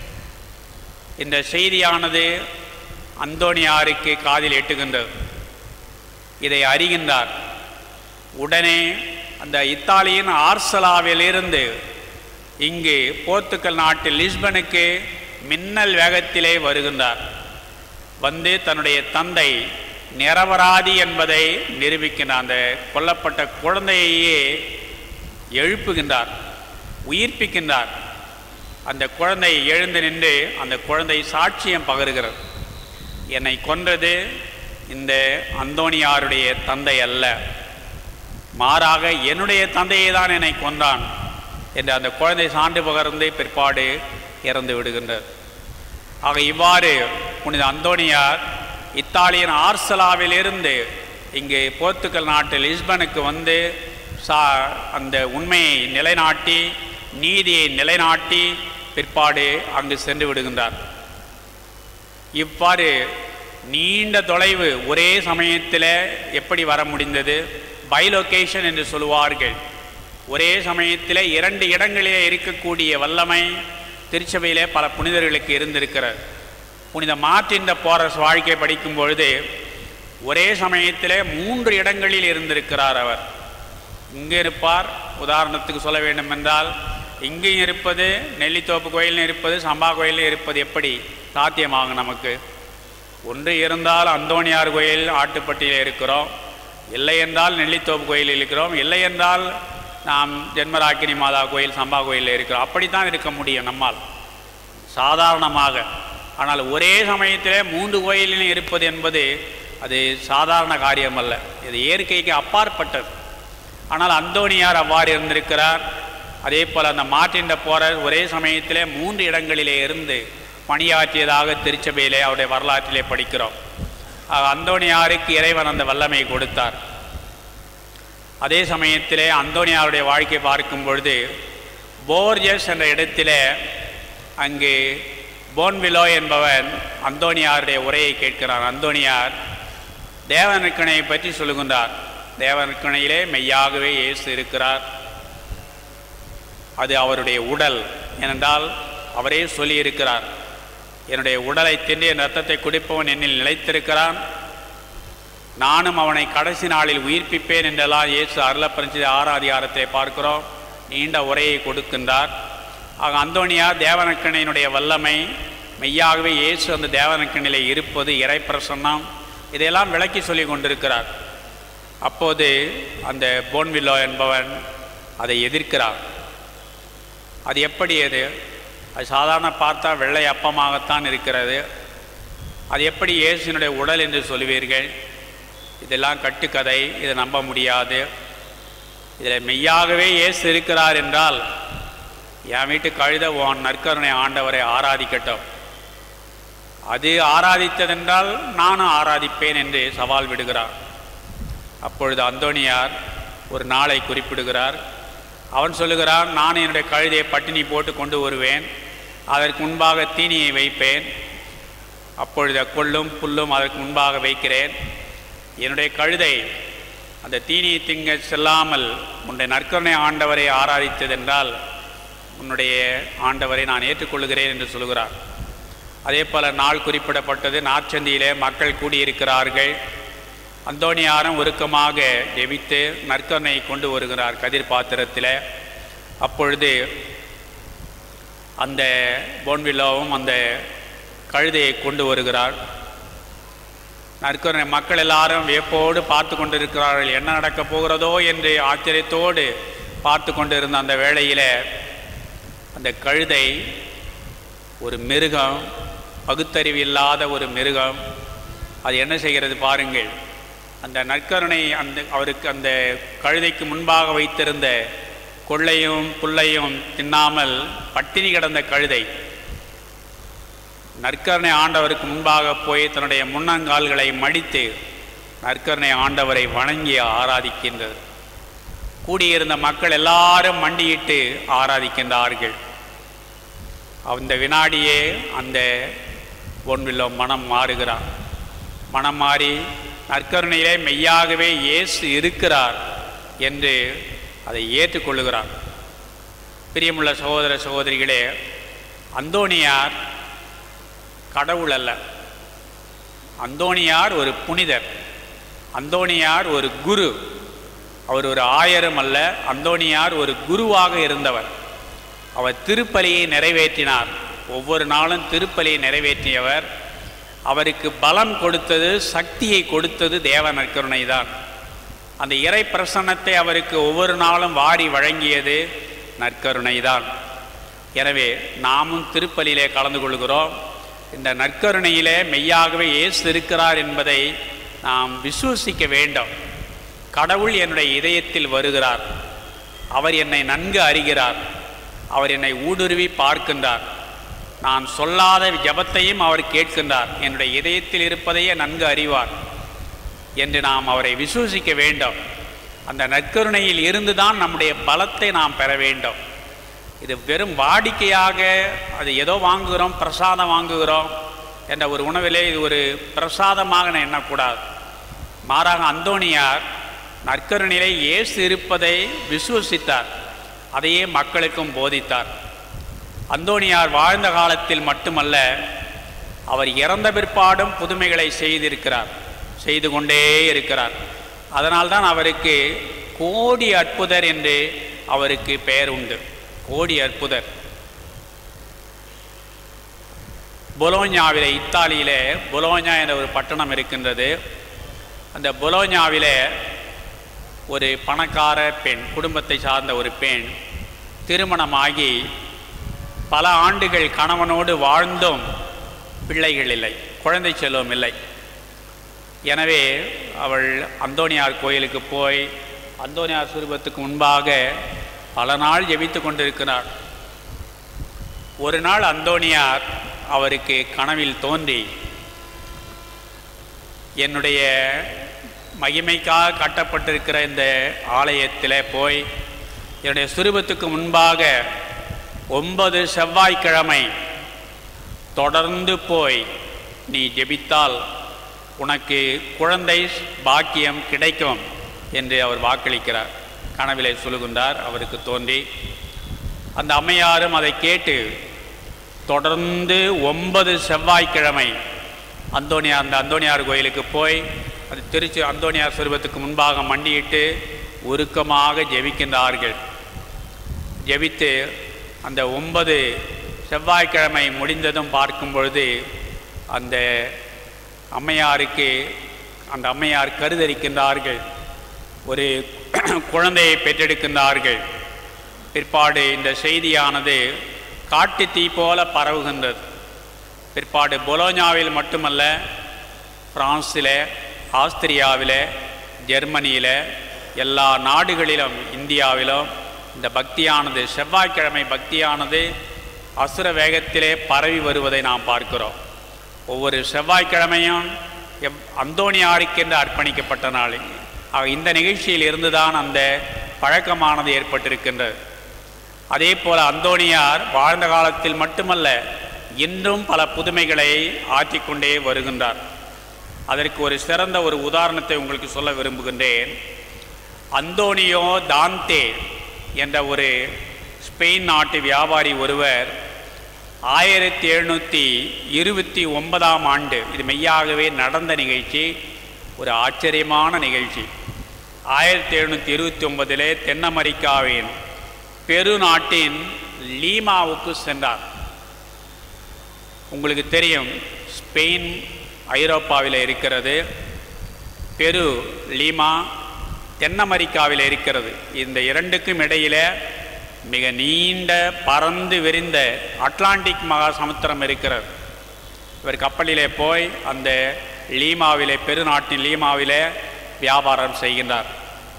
இந்த செய்தியானது அந்தோணியாருக்கு காதில் எட்டுகின்றது இதை அறிகின்றார் உடனே அந்த இத்தாலியின் ஆர்சலாவிலிருந்து இங்கு போர்த்துக்கல் நாட்டில் லிஸ்பனுக்கு மின்னல் வேகத்திலே வருகின்றார் வந்து தன்னுடைய தந்தை நிரபராதி என்பதை நிரூபிக்கின்றார் அந்த கொல்லப்பட்ட குழந்தையையே எழுப்புகின்றார் உயிர்ப்பிக்கின்றார் அந்த குழந்தை எழுந்து நின்று அந்த குழந்தை சாட்சியம் பகருகிறது என்னை கொன்றது இந்த அந்தோணியாருடைய தந்தை அல்ல மாறாக என்னுடைய தந்தையை தான் என்னை கொன்றான் என்று அந்த குழந்தை சான்று பகர்ந்து பிற்பாடு இறந்து விடுகின்றது ஆக இவ்வாறு புனித அந்தோணியார் இத்தாலியின் ஆர்சலாவிலிருந்து இங்கு போர்த்துக்கல் நாட்டு லிஸ்பனுக்கு வந்து சா அந்த உண்மையை நிலைநாட்டி நீதியை நிலைநாட்டி பிற்பாடு அங்கு சென்று விடுகின்றார் இவ்வாறு நீண்ட தொலைவு ஒரே சமயத்தில் எப்படி வர முடிந்தது பைலொகேஷன் என்று சொல்லுவார்கள் ஒரே சமயத்தில் இரண்டு இடங்களிலே இருக்கக்கூடிய வல்லமை திருச்சபையிலே பல புனிதர்களுக்கு இருந்திருக்கிறது புனித மார்ட்டின் போரஸ் வாழ்க்கை படிக்கும் பொழுது ஒரே சமயத்தில் மூன்று இடங்களில் இருந்திருக்கிறார் அவர் இங்கே இருப்பார் உதாரணத்துக்கு சொல்ல வேண்டும் என்றால் இங்கேயும் இருப்பது நெல்லித்தோப்பு கோயிலும் இருப்பது சம்பா கோயிலும் இருப்பது எப்படி சாத்தியமாகும் நமக்கு ஒன்று இருந்தால் அந்தோணியார் கோயில் ஆட்டுப்பட்டியில் இருக்கிறோம் இல்லை என்றால் நெல்லித்தோப்பு கோயிலில் இருக்கிறோம் இல்லை என்றால் நாம் ஜென்மராக்கினி மாதா கோயில் சம்பா கோயிலில் இருக்கிறோம் அப்படித்தான் இருக்க முடியும் நம்மால் சாதாரணமாக ஆனால் ஒரே சமயத்திலே மூன்று கோயிலிலும் இருப்பது என்பது அது சாதாரண காரியம் அல்ல இது இயற்கைக்கு அப்பாற்பட்டது ஆனால் அந்தோணியார் அவ்வாறு இருந்திருக்கிறார் அதே போல் அந்த மார்ட்டின் போற ஒரே சமயத்திலே மூன்று இடங்களிலே இருந்து பணியாற்றியதாக திருச்சபையிலே அவருடைய வரலாற்றிலே படிக்கிறோம் ஆக அந்தோணியாருக்கு இறைவன் அந்த வல்லமை கொடுத்தார் அதே சமயத்திலே அந்தோணியாருடைய வாழ்க்கை பார்க்கும் பொழுது போர்ஜஸ் என்ற இடத்திலே அங்கு போன்விலோ என்பவன் அந்தோணியாருடைய உரையை கேட்கிறான் அந்தோணியார் தேவனுக்கணையை பற்றி சொல்லுகின்றார் தேவனுக்கணையிலே மெய்யாகவே இயேசு இருக்கிறார் அது அவருடைய உடல் ஏனென்றால் அவரே சொல்லியிருக்கிறார் என்னுடைய உடலை தின்று என் ரத்தத்தை குடிப்பவன் என்னில் நிலைத்திருக்கிறான் நானும் அவனை கடைசி நாளில் உயிர்ப்பிப்பேன் என்றெல்லாம் இயேசு அருளப்பரிஞ்சு ஆறாதிகாரத்தை பார்க்கிறோம் நீண்ட உரையை கொடுக்கின்றார் ஆக அந்தோனியா தேவனக்கணையினுடைய வல்லமை மெய்யாகவே இயேசு அந்த தேவனக்கணிலே இருப்பது இறை பிரசன்னம் இதையெல்லாம் விளக்கி சொல்லி கொண்டிருக்கிறார் அப்போது அந்த போன்வில்லோ என்பவன் அதை எதிர்க்கிறார் அது எப்படி அது அது சாதாரண பார்த்தா வெள்ளை அப்பமாகத்தான் இருக்கிறது அது எப்படி இயேசுனுடைய உடல் என்று சொல்லுவீர்கள் இதெல்லாம் கட்டுக்கதை இதை நம்ப முடியாது இதில் மெய்யாகவே இயேசு இருக்கிறார் என்றால் என் வீட்டு கழுத உன் நற்கருணை ஆண்டவரை ஆராதிக்கட்டும் அது ஆராதித்ததென்றால் நானும் ஆராதிப்பேன் என்று சவால் விடுகிறார் அப்பொழுது அந்தோணியார் ஒரு நாளை குறிப்பிடுகிறார் அவன் சொல்லுகிறான் நான் என்னுடைய கழுதையை பட்டினி போட்டு கொண்டு வருவேன் அதற்கு முன்பாக தீனியை வைப்பேன் அப்பொழுது கொள்ளும் புல்லும் அதற்கு முன்பாக வைக்கிறேன் என்னுடைய கழுதை அந்த தீனியை திங்க செல்லாமல் உன்னுடைய நற்கருணை ஆண்டவரை ஆராதித்ததென்றால் உன்னுடைய ஆண்டவரை நான் ஏற்றுக்கொள்கிறேன் என்று சொல்கிறார் அதே போல் நாள் குறிப்பிடப்பட்டது நாற்சந்தியிலே மக்கள் கூடியிருக்கிறார்கள் அந்தோணியாரும் உருக்கமாக ஜெபித்து நற்கருணை கொண்டு வருகிறார் கதிர் பாத்திரத்தில் அப்பொழுது அந்த போன்வில்லாவும் அந்த கழுதையை கொண்டு வருகிறார் நற்கருணை மக்கள் எல்லாரும் வியப்போடு பார்த்து கொண்டிருக்கிறார்கள் என்ன நடக்கப் போகிறதோ என்று ஆச்சரியத்தோடு பார்த்து கொண்டிருந்த அந்த வேளையில் அந்த கழுதை ஒரு மிருகம் பகுத்தறிவு இல்லாத ஒரு மிருகம் அது என்ன செய்கிறது பாருங்கள் அந்த நற்கருணை அந்த அவருக்கு அந்த கழுதைக்கு முன்பாக வைத்திருந்த கொள்ளையும் புல்லையும் தின்னாமல் பட்டினி கிடந்த கழுதை நற்கருணை ஆண்டவருக்கு முன்பாக போய் தன்னுடைய முன்னங்கால்களை மடித்து நற்கருணை ஆண்டவரை வணங்கி ஆராதிக்கின்றது கூடியிருந்த மக்கள் எல்லாரும் மண்டியிட்டு ஆராதிக்கின்றார்கள் அந்த வினாடியே அந்த பொன்வில்லோ மனம் மாறுகிறார் மனம் மாறி நற்கருணையிலே மெய்யாகவே இயேசு இருக்கிறார் என்று அதை ஏற்றுக்கொள்ளுகிறார் பிரியமுள்ள சகோதர சகோதரிகளே அந்தோணியார் கடவுள் அல்ல அந்தோணியார் ஒரு புனிதர் அந்தோணியார் ஒரு குரு அவர் ஒரு ஆயரும் அல்ல அந்தோணியார் ஒரு குருவாக இருந்தவர் அவர் திருப்பலியை நிறைவேற்றினார் ஒவ்வொரு நாளும் திருப்பலியை நிறைவேற்றியவர் அவருக்கு பலம் கொடுத்தது சக்தியை கொடுத்தது தேவ நற்கருணை தான் அந்த இறை பிரசன்னத்தை அவருக்கு ஒவ்வொரு நாளும் வாரி வழங்கியது நற்கருணை தான் எனவே நாமும் திருப்பலியிலே கலந்து கொள்கிறோம் இந்த நற்கருணையிலே மெய்யாகவே இயேசு இருக்கிறார் என்பதை நாம் விசுவசிக்க வேண்டும் கடவுள் என்னுடைய இதயத்தில் வருகிறார் அவர் என்னை நன்கு அறிகிறார் அவர் என்னை ஊடுருவி பார்க்கின்றார் நான் சொல்லாத ஜபத்தையும் அவர் கேட்கின்றார் என்னுடைய இதயத்தில் இருப்பதையே நன்கு அறிவார் என்று நாம் அவரை விசுவசிக்க வேண்டும் அந்த நற்கருணையில் இருந்துதான் நம்முடைய பலத்தை நாம் பெற வேண்டும் இது வெறும் வாடிக்கையாக அது ஏதோ வாங்குகிறோம் பிரசாதம் வாங்குகிறோம் என்ற ஒரு உணவிலே இது ஒரு பிரசாதமாக நான் எண்ணக்கூடாது மாறாக அந்தோணியார் நற்கருணையிலே இயேசு இருப்பதை விசுவசித்தார் அதையே மக்களுக்கும் போதித்தார் அந்தோணியார் வாழ்ந்த காலத்தில் மட்டுமல்ல அவர் இறந்த பிற்பாடும் புதுமைகளை செய்திருக்கிறார் செய்து கொண்டே இருக்கிறார் அதனால்தான் அவருக்கு கோடி அற்புதர் என்று அவருக்கு பெயர் உண்டு கோடி அற்புதர் பொலோஞ்சாவிலே இத்தாலியிலே பொலோஞ்சா என்ற ஒரு பட்டணம் இருக்கின்றது அந்த பொலோஞ்சாவிலே ஒரு பணக்கார பெண் குடும்பத்தை சார்ந்த ஒரு பெண் திருமணமாகி பல ஆண்டுகள் கணவனோடு வாழ்ந்தும் பிள்ளைகள் இல்லை குழந்தை செல்வம் இல்லை எனவே அவள் அந்தோணியார் கோயிலுக்கு போய் அந்தோணியார் சுரூபத்துக்கு முன்பாக பல நாள் ஜெபித்து கொண்டிருக்கிறார் ஒரு நாள் அந்தோணியார் அவருக்கு கனவில் தோன்றி என்னுடைய மகிமைக்காக கட்டப்பட்டிருக்கிற இந்த ஆலயத்தில் போய் என்னுடைய சுரூபத்துக்கு முன்பாக ஒன்பது செவ்வாய்க்கிழமை தொடர்ந்து போய் நீ ஜெபித்தால் உனக்கு குழந்தை பாக்கியம் கிடைக்கும் என்று அவர் வாக்களிக்கிறார் கனவிலே சொல்லுகின்றார் அவருக்கு தோன்றி அந்த அம்மையாரும் அதை கேட்டு தொடர்ந்து ஒன்பது செவ்வாய்க்கிழமை அந்தோனியார் அந்த அந்தோனியார் கோயிலுக்கு போய் அது திருச்சி அந்தோனியார் சுரூபத்துக்கு முன்பாக மண்டியிட்டு உருக்கமாக ஜெபிக்கின்றார்கள் ஜெபித்து அந்த ஒன்பது செவ்வாய்க்கிழமை முடிந்ததும் பார்க்கும் பொழுது அந்த அம்மையாருக்கு அந்த அம்மையார் கருதரிக்கின்றார்கள் ஒரு குழந்தையை பெற்றெடுக்கின்றார்கள் பிற்பாடு இந்த செய்தியானது காட்டு தீ போல பரவுகின்றது பிற்பாடு பொலோஞாவில் மட்டுமல்ல பிரான்ஸில் ஆஸ்திரியாவில் ஜெர்மனியில் எல்லா நாடுகளிலும் இந்தியாவிலும் இந்த பக்தியானது செவ்வாய்க்கிழமை பக்தியானது அசுர வேகத்திலே பரவி வருவதை நாம் பார்க்கிறோம் ஒவ்வொரு செவ்வாய்க்கிழமையும் எவ் அந்தோணியாருக்கென்று அர்ப்பணிக்கப்பட்ட நாள் ஆக இந்த நிகழ்ச்சியில் இருந்துதான் அந்த பழக்கமானது ஏற்பட்டிருக்கின்றது அதே போல அந்தோணியார் வாழ்ந்த காலத்தில் மட்டுமல்ல இன்றும் பல புதுமைகளை ஆற்றிக்கொண்டே வருகின்றார் அதற்கு ஒரு சிறந்த ஒரு உதாரணத்தை உங்களுக்கு சொல்ல விரும்புகின்றேன் அந்தோனியோ தாந்தே என்ற ஒரு ஸ்பெயின் நாட்டு வியாபாரி ஒருவர் ஆயிரத்தி எழுநூற்றி இருபத்தி ஒன்பதாம் ஆண்டு இது மெய்யாகவே நடந்த நிகழ்ச்சி ஒரு ஆச்சரியமான நிகழ்ச்சி ஆயிரத்தி எழுநூற்றி இருபத்தி ஒன்பதிலே தென் அமெரிக்காவின் பெருநாட்டின் லீமாவுக்கு சென்றார் உங்களுக்கு தெரியும் ஸ்பெயின் ஐரோப்பாவில் இருக்கிறது பெரு லீமா தென் அமெரிக்காவில் இருக்கிறது இந்த இரண்டுக்கும் இடையில மிக நீண்ட பறந்து விரிந்த அட்லாண்டிக் மகா சமுத்திரம் இருக்கிறது இவர் கப்பலிலே போய் அந்த லீமாவிலே பெருநாட்டின் லீமாவிலே வியாபாரம் செய்கின்றார்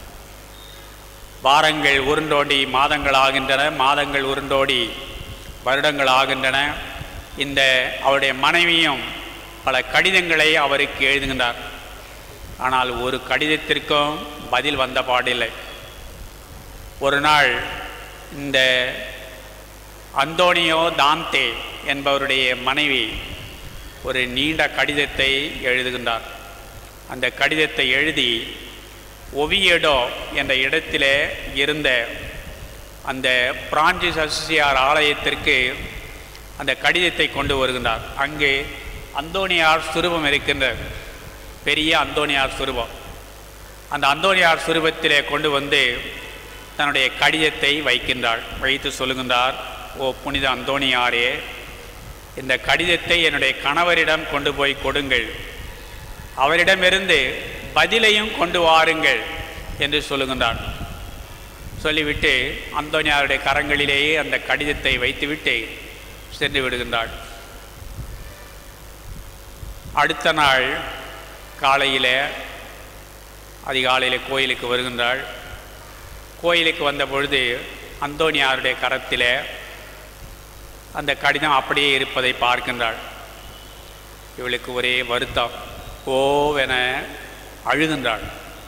வாரங்கள் உருண்டோடி மாதங்கள் ஆகின்றன மாதங்கள் உருண்டோடி வருடங்கள் ஆகின்றன இந்த அவருடைய மனைவியும் பல கடிதங்களை அவருக்கு எழுதுகின்றார் ஆனால் ஒரு கடிதத்திற்கும் பதில் வந்த பாடில்லை ஒரு நாள் இந்த அந்தோனியோ தாந்தே என்பவருடைய மனைவி ஒரு நீண்ட கடிதத்தை எழுதுகின்றார் அந்த கடிதத்தை எழுதி ஒவியடோ என்ற இடத்திலே இருந்த அந்த பிரான்சிஸ் அசிசியார் ஆலயத்திற்கு அந்த கடிதத்தை கொண்டு வருகின்றார் அங்கே அந்தோனியார் சுரூபம் இருக்கின்ற பெரிய அந்தோனியார் சுரூபம் அந்த அந்தோனியார் சுரூபத்திலே கொண்டு வந்து தன்னுடைய கடிதத்தை வைக்கின்றாள் வைத்து சொல்லுகின்றார் ஓ புனித அந்தோனியாரே இந்த கடிதத்தை என்னுடைய கணவரிடம் கொண்டு போய் கொடுங்கள் அவரிடமிருந்து பதிலையும் கொண்டு வாருங்கள் என்று சொல்லுகின்றார் சொல்லிவிட்டு அந்தோனியாருடைய கரங்களிலேயே அந்த கடிதத்தை வைத்துவிட்டு சென்று விடுகின்றாள் அடுத்த நாள் காலையில் அதிகாலையில் கோயிலுக்கு வருகின்றாள் கோயிலுக்கு வந்த பொழுது அந்தோனியாருடைய கரத்தில் அந்த கடிதம் அப்படியே இருப்பதை பார்க்கின்றாள் இவளுக்கு ஒரே வருத்தம் ஓவென அழுகின்றாள்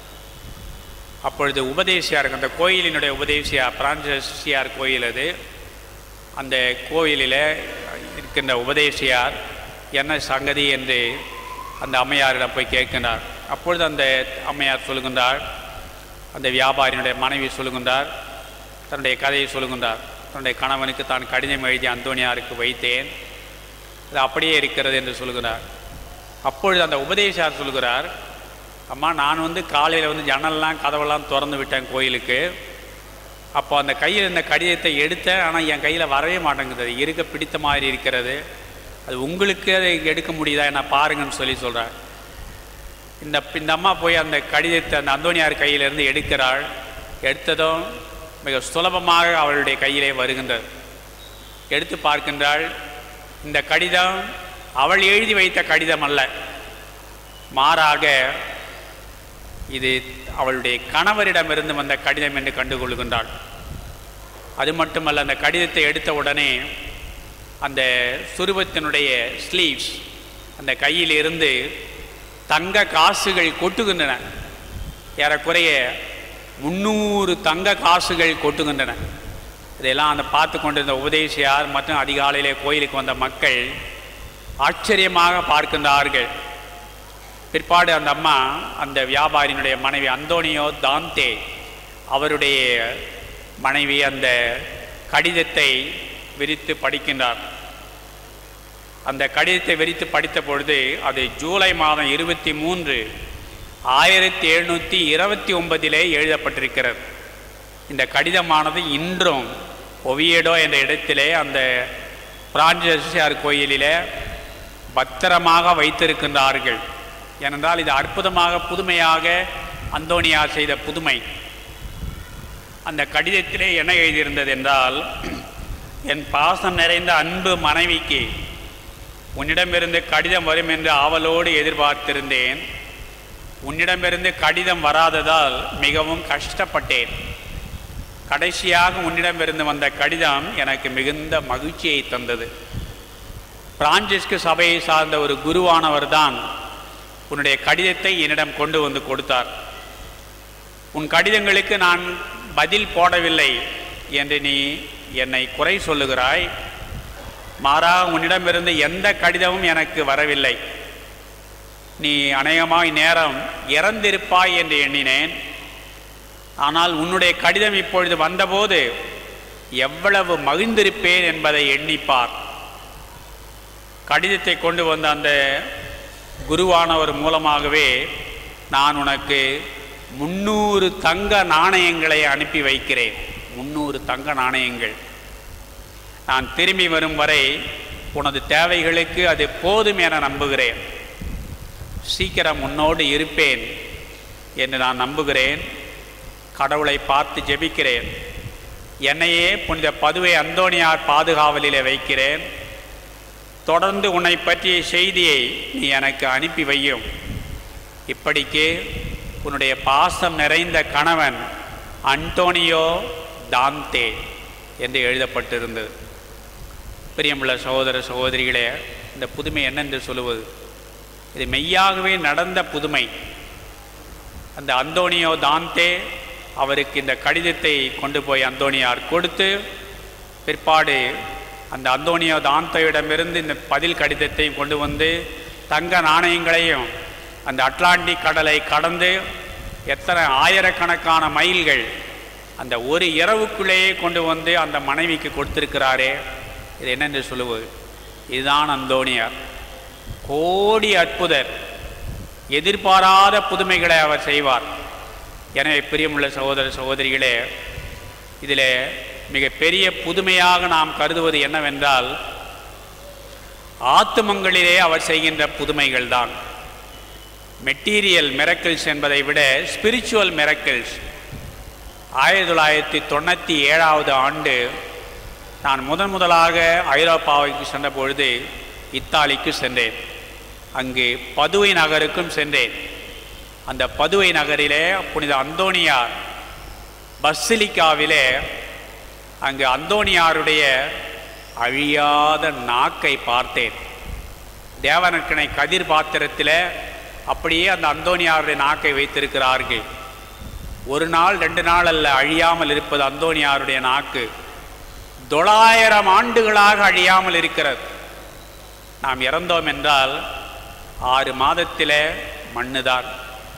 அப்பொழுது உபதேசியார் அந்த கோயிலினுடைய உபதேசியார் பிரான்சியார் கோயில் அது அந்த கோயிலில் இருக்கின்ற உபதேசியார் என்ன சங்கதி என்று அந்த அம்மையாரிடம் போய் கேட்கின்றார் அப்பொழுது அந்த அம்மையார் சொல்லுகின்றார் அந்த வியாபாரியினுடைய மனைவி சொல்லுகின்றார் தன்னுடைய கதையை சொல்லுகின்றார் தன்னுடைய கணவனுக்கு தான் கடிதம் எழுதி அந்தோனியாருக்கு வைத்தேன் அது அப்படியே இருக்கிறது என்று சொல்லுகிறார் அப்பொழுது அந்த உபதேசார் சொல்கிறார் அம்மா நான் வந்து காலையில் வந்து ஜன்னல்லாம் கதவெல்லாம் திறந்து விட்டேன் கோயிலுக்கு அப்போ அந்த கையில் இருந்த கடிதத்தை எடுத்தேன் ஆனால் என் கையில் வரவே மாட்டேங்குது அது இருக்க பிடித்த மாதிரி இருக்கிறது அது உங்களுக்கு அதை எடுக்க முடியுதா என்ன பாருங்கன்னு சொல்லி சொல்கிறார் இந்த இந்த அம்மா போய் அந்த கடிதத்தை அந்த அந்தோனியார் கையிலிருந்து எடுக்கிறாள் எடுத்ததும் மிக சுலபமாக அவளுடைய கையிலே வருகின்றது எடுத்து பார்க்கின்றாள் இந்த கடிதம் அவள் எழுதி வைத்த கடிதம் அல்ல மாறாக இது அவளுடைய கணவரிடமிருந்து வந்த கடிதம் என்று கண்டுகொள்கின்றாள் அது மட்டுமல்ல அந்த கடிதத்தை எடுத்த உடனே அந்த சுரூபத்தினுடைய ஸ்லீவ்ஸ் அந்த கையில் இருந்து தங்க காசுகள் கொட்டுகின்றன ஏறக்குறைய முந்நூறு தங்க காசுகள் கொட்டுகின்றன இதெல்லாம் அந்த பார்த்து கொண்டிருந்த உபதேசியார் மற்றும் அதிகாலையிலே கோயிலுக்கு வந்த மக்கள் ஆச்சரியமாக பார்க்கின்றார்கள் பிற்பாடு அந்த அம்மா அந்த வியாபாரியினுடைய மனைவி அந்தோனியோ தாந்தே அவருடைய மனைவி அந்த கடிதத்தை விரித்து படிக்கின்றார் அந்த கடிதத்தை விரித்து படித்த பொழுது அது ஜூலை மாதம் இருபத்தி மூன்று ஆயிரத்தி எழுநூற்றி இருபத்தி ஒன்பதிலே எழுதப்பட்டிருக்கிறது இந்த கடிதமானது இன்றும் ஒவியடோ என்ற இடத்திலே அந்த பிரான்சியார் கோயிலிலே பத்திரமாக வைத்திருக்கின்றார்கள் ஏனென்றால் இது அற்புதமாக புதுமையாக அந்தோனியார் செய்த புதுமை அந்த கடிதத்திலே என்ன எழுதியிருந்தது என்றால் என் பாசம் நிறைந்த அன்பு மனைவிக்கு உன்னிடமிருந்து கடிதம் வரும் என்று ஆவலோடு எதிர்பார்த்திருந்தேன் உன்னிடமிருந்து கடிதம் வராததால் மிகவும் கஷ்டப்பட்டேன் கடைசியாக உன்னிடமிருந்து வந்த கடிதம் எனக்கு மிகுந்த மகிழ்ச்சியை தந்தது பிரான்சிஸ்கு சபையை சார்ந்த ஒரு குருவானவர் தான் உன்னுடைய கடிதத்தை என்னிடம் கொண்டு வந்து கொடுத்தார் உன் கடிதங்களுக்கு நான் பதில் போடவில்லை என்று நீ என்னை குறை சொல்லுகிறாய் மாறாக உன்னிடமிருந்து எந்த கடிதமும் எனக்கு வரவில்லை நீ அநேகமாய் நேரம் இறந்திருப்பாய் என்று எண்ணினேன் ஆனால் உன்னுடைய கடிதம் இப்பொழுது வந்தபோது எவ்வளவு மகிழ்ந்திருப்பேன் என்பதை எண்ணிப்பார் கடிதத்தை கொண்டு வந்த அந்த குருவானவர் மூலமாகவே நான் உனக்கு முன்னூறு தங்க நாணயங்களை அனுப்பி வைக்கிறேன் முன்னூறு தங்க நாணயங்கள் நான் திரும்பி வரும் வரை உனது தேவைகளுக்கு அது போதும் என நம்புகிறேன் சீக்கிரம் உன்னோடு இருப்பேன் என்று நான் நம்புகிறேன் கடவுளை பார்த்து ஜெபிக்கிறேன் என்னையே புனித பதுவை அந்தோணியார் பாதுகாவலிலே வைக்கிறேன் தொடர்ந்து உன்னை பற்றிய செய்தியை நீ எனக்கு அனுப்பி வையும் இப்படிக்கு உன்னுடைய பாசம் நிறைந்த கணவன் அன்டோனியோ தாந்தே என்று எழுதப்பட்டிருந்தது பிரியமுள்ள சகோதர சகோதரிகளே இந்த புதுமை என்னென்று சொல்லுவது இது மெய்யாகவே நடந்த புதுமை அந்த அந்தோனியோ தாந்தே அவருக்கு இந்த கடிதத்தை கொண்டு போய் அந்தோனியார் கொடுத்து பிற்பாடு அந்த அந்தோனியோ தாந்தையிடமிருந்து இந்த பதில் கடிதத்தை கொண்டு வந்து தங்க நாணயங்களையும் அந்த அட்லாண்டிக் கடலை கடந்து எத்தனை ஆயிரக்கணக்கான மைல்கள் அந்த ஒரு இரவுக்குள்ளேயே கொண்டு வந்து அந்த மனைவிக்கு கொடுத்திருக்கிறாரே இது என்னென்று சொல்லுவது இதுதான் அந்தோனியார் கோடி அற்புதர் எதிர்பாராத புதுமைகளை அவர் செய்வார் எனவே பிரியமுள்ள சகோதர சகோதரிகளே இதில் மிக பெரிய புதுமையாக நாம் கருதுவது என்னவென்றால் ஆத்துமங்களிலே அவர் செய்கின்ற புதுமைகள் தான் மெட்டீரியல் மிரக்கிள்ஸ் என்பதை விட ஸ்பிரிச்சுவல் மிரக்கிள்ஸ் ஆயிரத்தி தொள்ளாயிரத்தி தொண்ணூற்றி ஏழாவது ஆண்டு நான் முதன் முதலாக ஐரோப்பாவுக்கு சென்ற பொழுது இத்தாலிக்கு சென்றேன் அங்கு பதுவை நகருக்கும் சென்றேன் அந்த பதுவை நகரிலே புனித அந்தோனியார் பஸ்ஸிலிக்காவிலே அங்கு அந்தோனியாருடைய அழியாத நாக்கை பார்த்தேன் தேவனக்கணை கதிர் பாத்திரத்தில் அப்படியே அந்த அந்தோனியாருடைய நாக்கை வைத்திருக்கிறார்கள் ஒரு நாள் ரெண்டு நாள் அல்ல அழியாமல் இருப்பது அந்தோனியாருடைய நாக்கு தொள்ளாயிரம் ஆண்டுகளாக அழியாமல் இருக்கிறது நாம் இறந்தோம் என்றால் ஆறு மாதத்திலே மண்ணுதான்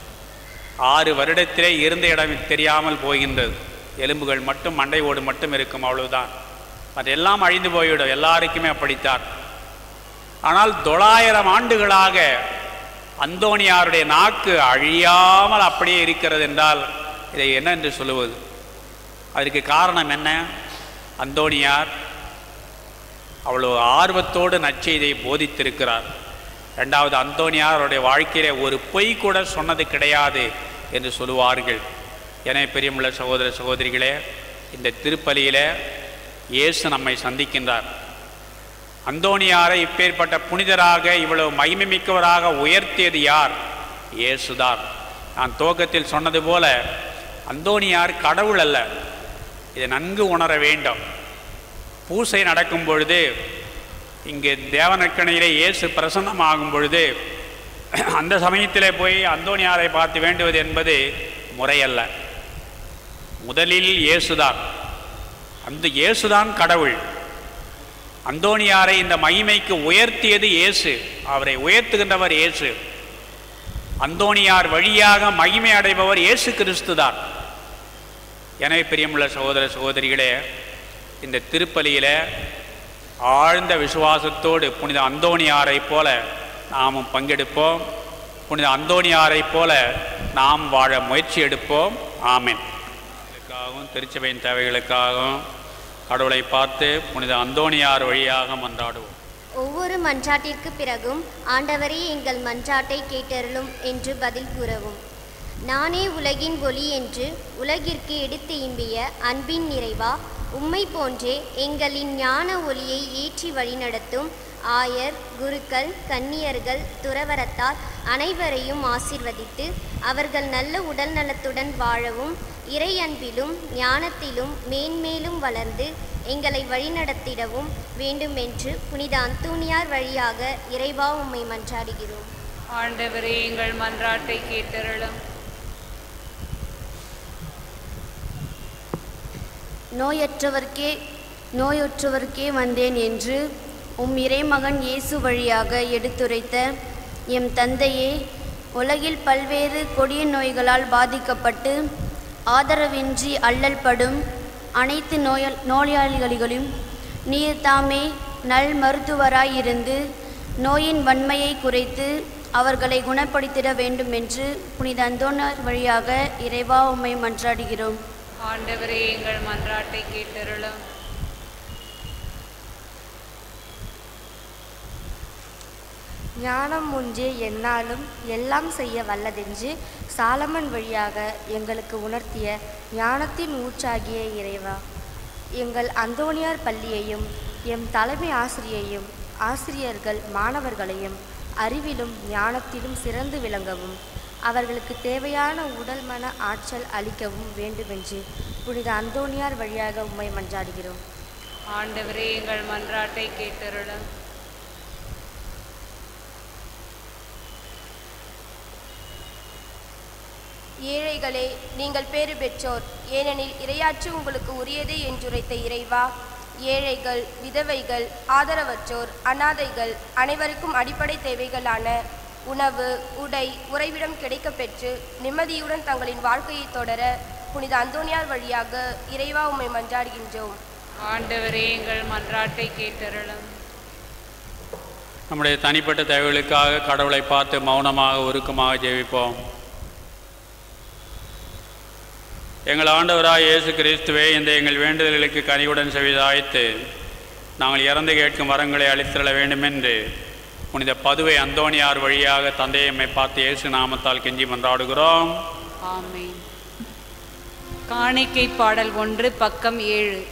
ஆறு வருடத்திலே இருந்த இடம் தெரியாமல் போகின்றது எலும்புகள் மட்டும் மண்டை ஓடு மட்டும் இருக்கும் அவ்வளவுதான் அதெல்லாம் அழிந்து போய்விடும் எல்லாருக்குமே அப்படித்தான் ஆனால் தொள்ளாயிரம் ஆண்டுகளாக அந்தோணியாருடைய நாக்கு அழியாமல் அப்படியே இருக்கிறது என்றால் இதை என்ன என்று சொல்லுவது அதற்கு காரணம் என்ன அந்தோணியார் அவ்வளோ ஆர்வத்தோடு நற்செய்தியை போதித்திருக்கிறார் ரெண்டாவது அந்தோனியார் அவருடைய வாழ்க்கையிலே ஒரு பொய் கூட சொன்னது கிடையாது என்று சொல்லுவார்கள் எனவே பெரியமுள்ள சகோதர சகோதரிகளே இந்த திருப்பலியிலே இயேசு நம்மை சந்திக்கின்றார் அந்தோனியாரை இப்பேற்பட்ட புனிதராக இவ்வளவு மகிமை மிக்கவராக உயர்த்தியது யார் இயேசுதான் நான் துவக்கத்தில் சொன்னது போல அந்தோனியார் கடவுள் அல்ல இதை நன்கு உணர வேண்டும் பூசை நடக்கும் பொழுது இங்கே தேவனக்கணையிலே இயேசு பிரசன்னமாகும் பொழுது அந்த சமயத்திலே போய் அந்தோனியாரை பார்த்து வேண்டுவது என்பது முறையல்ல முதலில் இயேசுதான் அந்த இயேசுதான் கடவுள் அந்தோனியாரை இந்த மகிமைக்கு உயர்த்தியது இயேசு அவரை உயர்த்துகின்றவர் இயேசு அந்தோனியார் வழியாக மகிமை அடைபவர் இயேசு கிறிஸ்து தான் எனவே பிரியமுள்ள சகோதர சகோதரிகளே இந்த திருப்பலியில ஆழ்ந்த விசுவாசத்தோடு புனித அந்தோணியாரைப் போல நாமும் பங்கெடுப்போம் புனித அந்தோணியாரைப் போல நாம் வாழ முயற்சி எடுப்போம் ஆமென் இதுக்காகவும் திருச்சபையின் தேவைகளுக்காகவும் கடவுளை பார்த்து புனித அந்தோணியார் வழியாக மன்றாடுவோம் ஒவ்வொரு மன்றாட்டிற்கு பிறகும் ஆண்டவரே எங்கள் மன்றாட்டை கேட்டருளும் என்று பதில் கூறவும் நானே உலகின் ஒளி என்று உலகிற்கு எடுத்து இம்பிய அன்பின் நிறைவா உம்மை போன்றே எங்களின் ஞான ஒளியை ஏற்றி வழிநடத்தும் ஆயர் குருக்கள் கன்னியர்கள் துறவரத்தார் அனைவரையும் ஆசிர்வதித்து அவர்கள் நல்ல உடல் நலத்துடன் வாழவும் இறை அன்பிலும் ஞானத்திலும் மேன்மேலும் வளர்ந்து எங்களை வழிநடத்திடவும் வேண்டுமென்று புனித அந்தோனியார் வழியாக இறைவா உம்மை மன்றாடுகிறோம் ஆண்டவரே எங்கள் மன்றாட்டை கேட்டருளும் நோயற்றவர்க்கே நோயுற்றவர்க்கே வந்தேன் என்று உம் இறைமகன் இயேசு வழியாக எடுத்துரைத்த எம் தந்தையே உலகில் பல்வேறு கொடிய நோய்களால் பாதிக்கப்பட்டு ஆதரவின்றி அல்லல் படும் அனைத்து நோய நோயாளிகளையும் நீர் தாமே நல் மருத்துவராய் இருந்து நோயின் வன்மையை குறைத்து அவர்களை குணப்படுத்திட வேண்டும் என்று புனித அந்தோணர் வழியாக இறைவா உம்மை மன்றாடுகிறோம் ஆண்டவரே எங்கள் மன்றாட்டை கேட்டருளும் ஞானம் ஒன்றே எந்நாளும் எல்லாம் செய்ய வல்லதென்று சாலமன் வழியாக எங்களுக்கு உணர்த்திய ஞானத்தின் ஊற்றாகிய இறைவா எங்கள் அந்தோணியார் பள்ளியையும் எம் தலைமை ஆசிரியையும் ஆசிரியர்கள் மாணவர்களையும் அறிவிலும் ஞானத்திலும் சிறந்து விளங்கவும் அவர்களுக்கு தேவையான உடல் மன ஆற்றல் அளிக்கவும் வேண்டுமென்று புனித அந்தோணியார் வழியாக உம்மை மன்றாடுகிறோம் ஆண்டவரே எங்கள் மன்றாட்டை கேட்டருளும் ஏழைகளே நீங்கள் பேறு பெற்றோர் ஏனெனில் இரையாட்சி உங்களுக்கு உரியதே என்றுரைத்த இறைவா ஏழைகள் விதவைகள் ஆதரவற்றோர் அனாதைகள் அனைவருக்கும் அடிப்படை தேவைகளான உணவு உடை உறைவிடம் கிடைக்கப் பெற்று நிம்மதியுடன் தங்களின் வாழ்க்கையை தொடர புனித அந்தோனியார் வழியாக இறைவா உம்மை மன்றாடுகின்றோம் ஆண்டவரே எங்கள் மன்றாட்டை கேட்டருளும் நம்முடைய தனிப்பட்ட தேவைகளுக்காக கடவுளை பார்த்து மௌனமாக உருக்கமாக ஜெபிப்போம் எங்கள் ஆண்டவராய் இயேசு கிறிஸ்துவே இந்த எங்கள் வேண்டுதல்களுக்கு கனிவுடன் செவிதாய்த்து நாங்கள் இறந்து கேட்கும் வரங்களை அளித்திட வேண்டுமென்று புனித பதுவை அந்தோணியார் வழியாக தந்தையம்மை பார்த்து இயேசு நாமத்தால் கெஞ்சி மன்றாடுகிறோம் ஆமென் காணிக்கை பாடல் ஒன்று பக்கம் ஏழு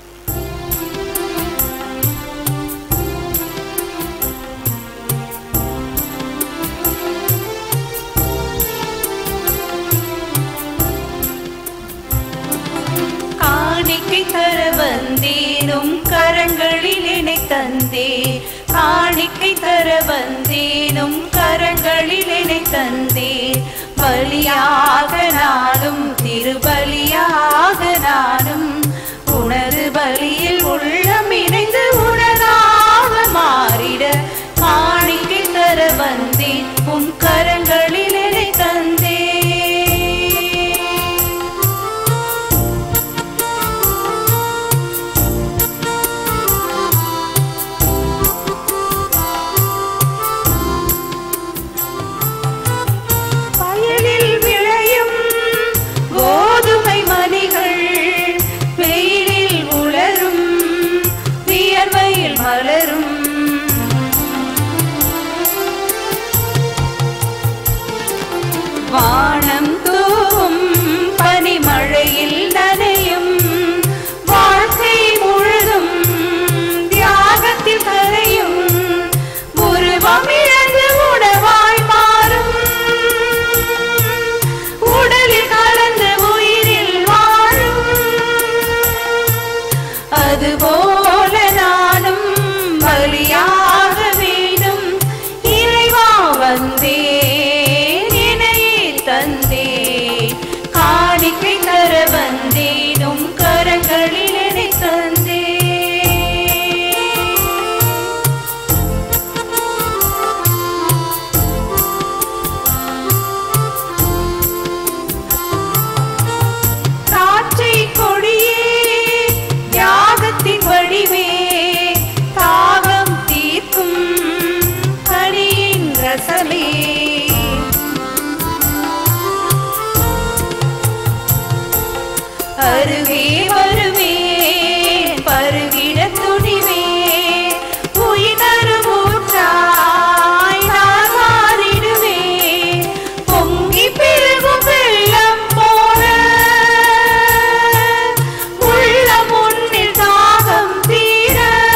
காணிக்கை தர வந்தேனும் கரங்களில் இணை தந்தே காணிக்கை தர வந்தேனும் கரங்களில் இணை தந்தே பலியாக நானும் திருபலியாக நானும் உனது பலியில் உள்ளம் இணைந்து உனதாக மாறிட காணிக்கை தர வந்தேன் உன் கரங்களில் இணை தந்தே வயலில் விளையும் கோதுமை மணிகள் வெயிலில் உலரும் வியர்வையில் மலரும் வானம் தூவும் பனிமழையில் நனையும் வாழ்க்கை முழுதும் தியாகத்தில் கரையும் உருவம் இழந்து உணவாய் மாறும் உடலில் கலந்து உயிரில் வாழும் அதுபோல நானும் பலியாக வேண்டும் இறைவா வந்தேன் இணையே தந்தேன் காணிக்கை தர வந்தேனும் கரங்களில் என்னை தந்தேன் காற்றை கொடியே யாகத்தின் வடிவே தாகம் தீர்க்கும் கனியின் ரசமே அருகே வருவேன் பருகிட துணிவே உயிர் ஊற்றாய் நான் மாறிடுவேன் பொங்கி பெருகும் வெள்ளம் போல உள்ளம் உன்னில் தாகம் தீர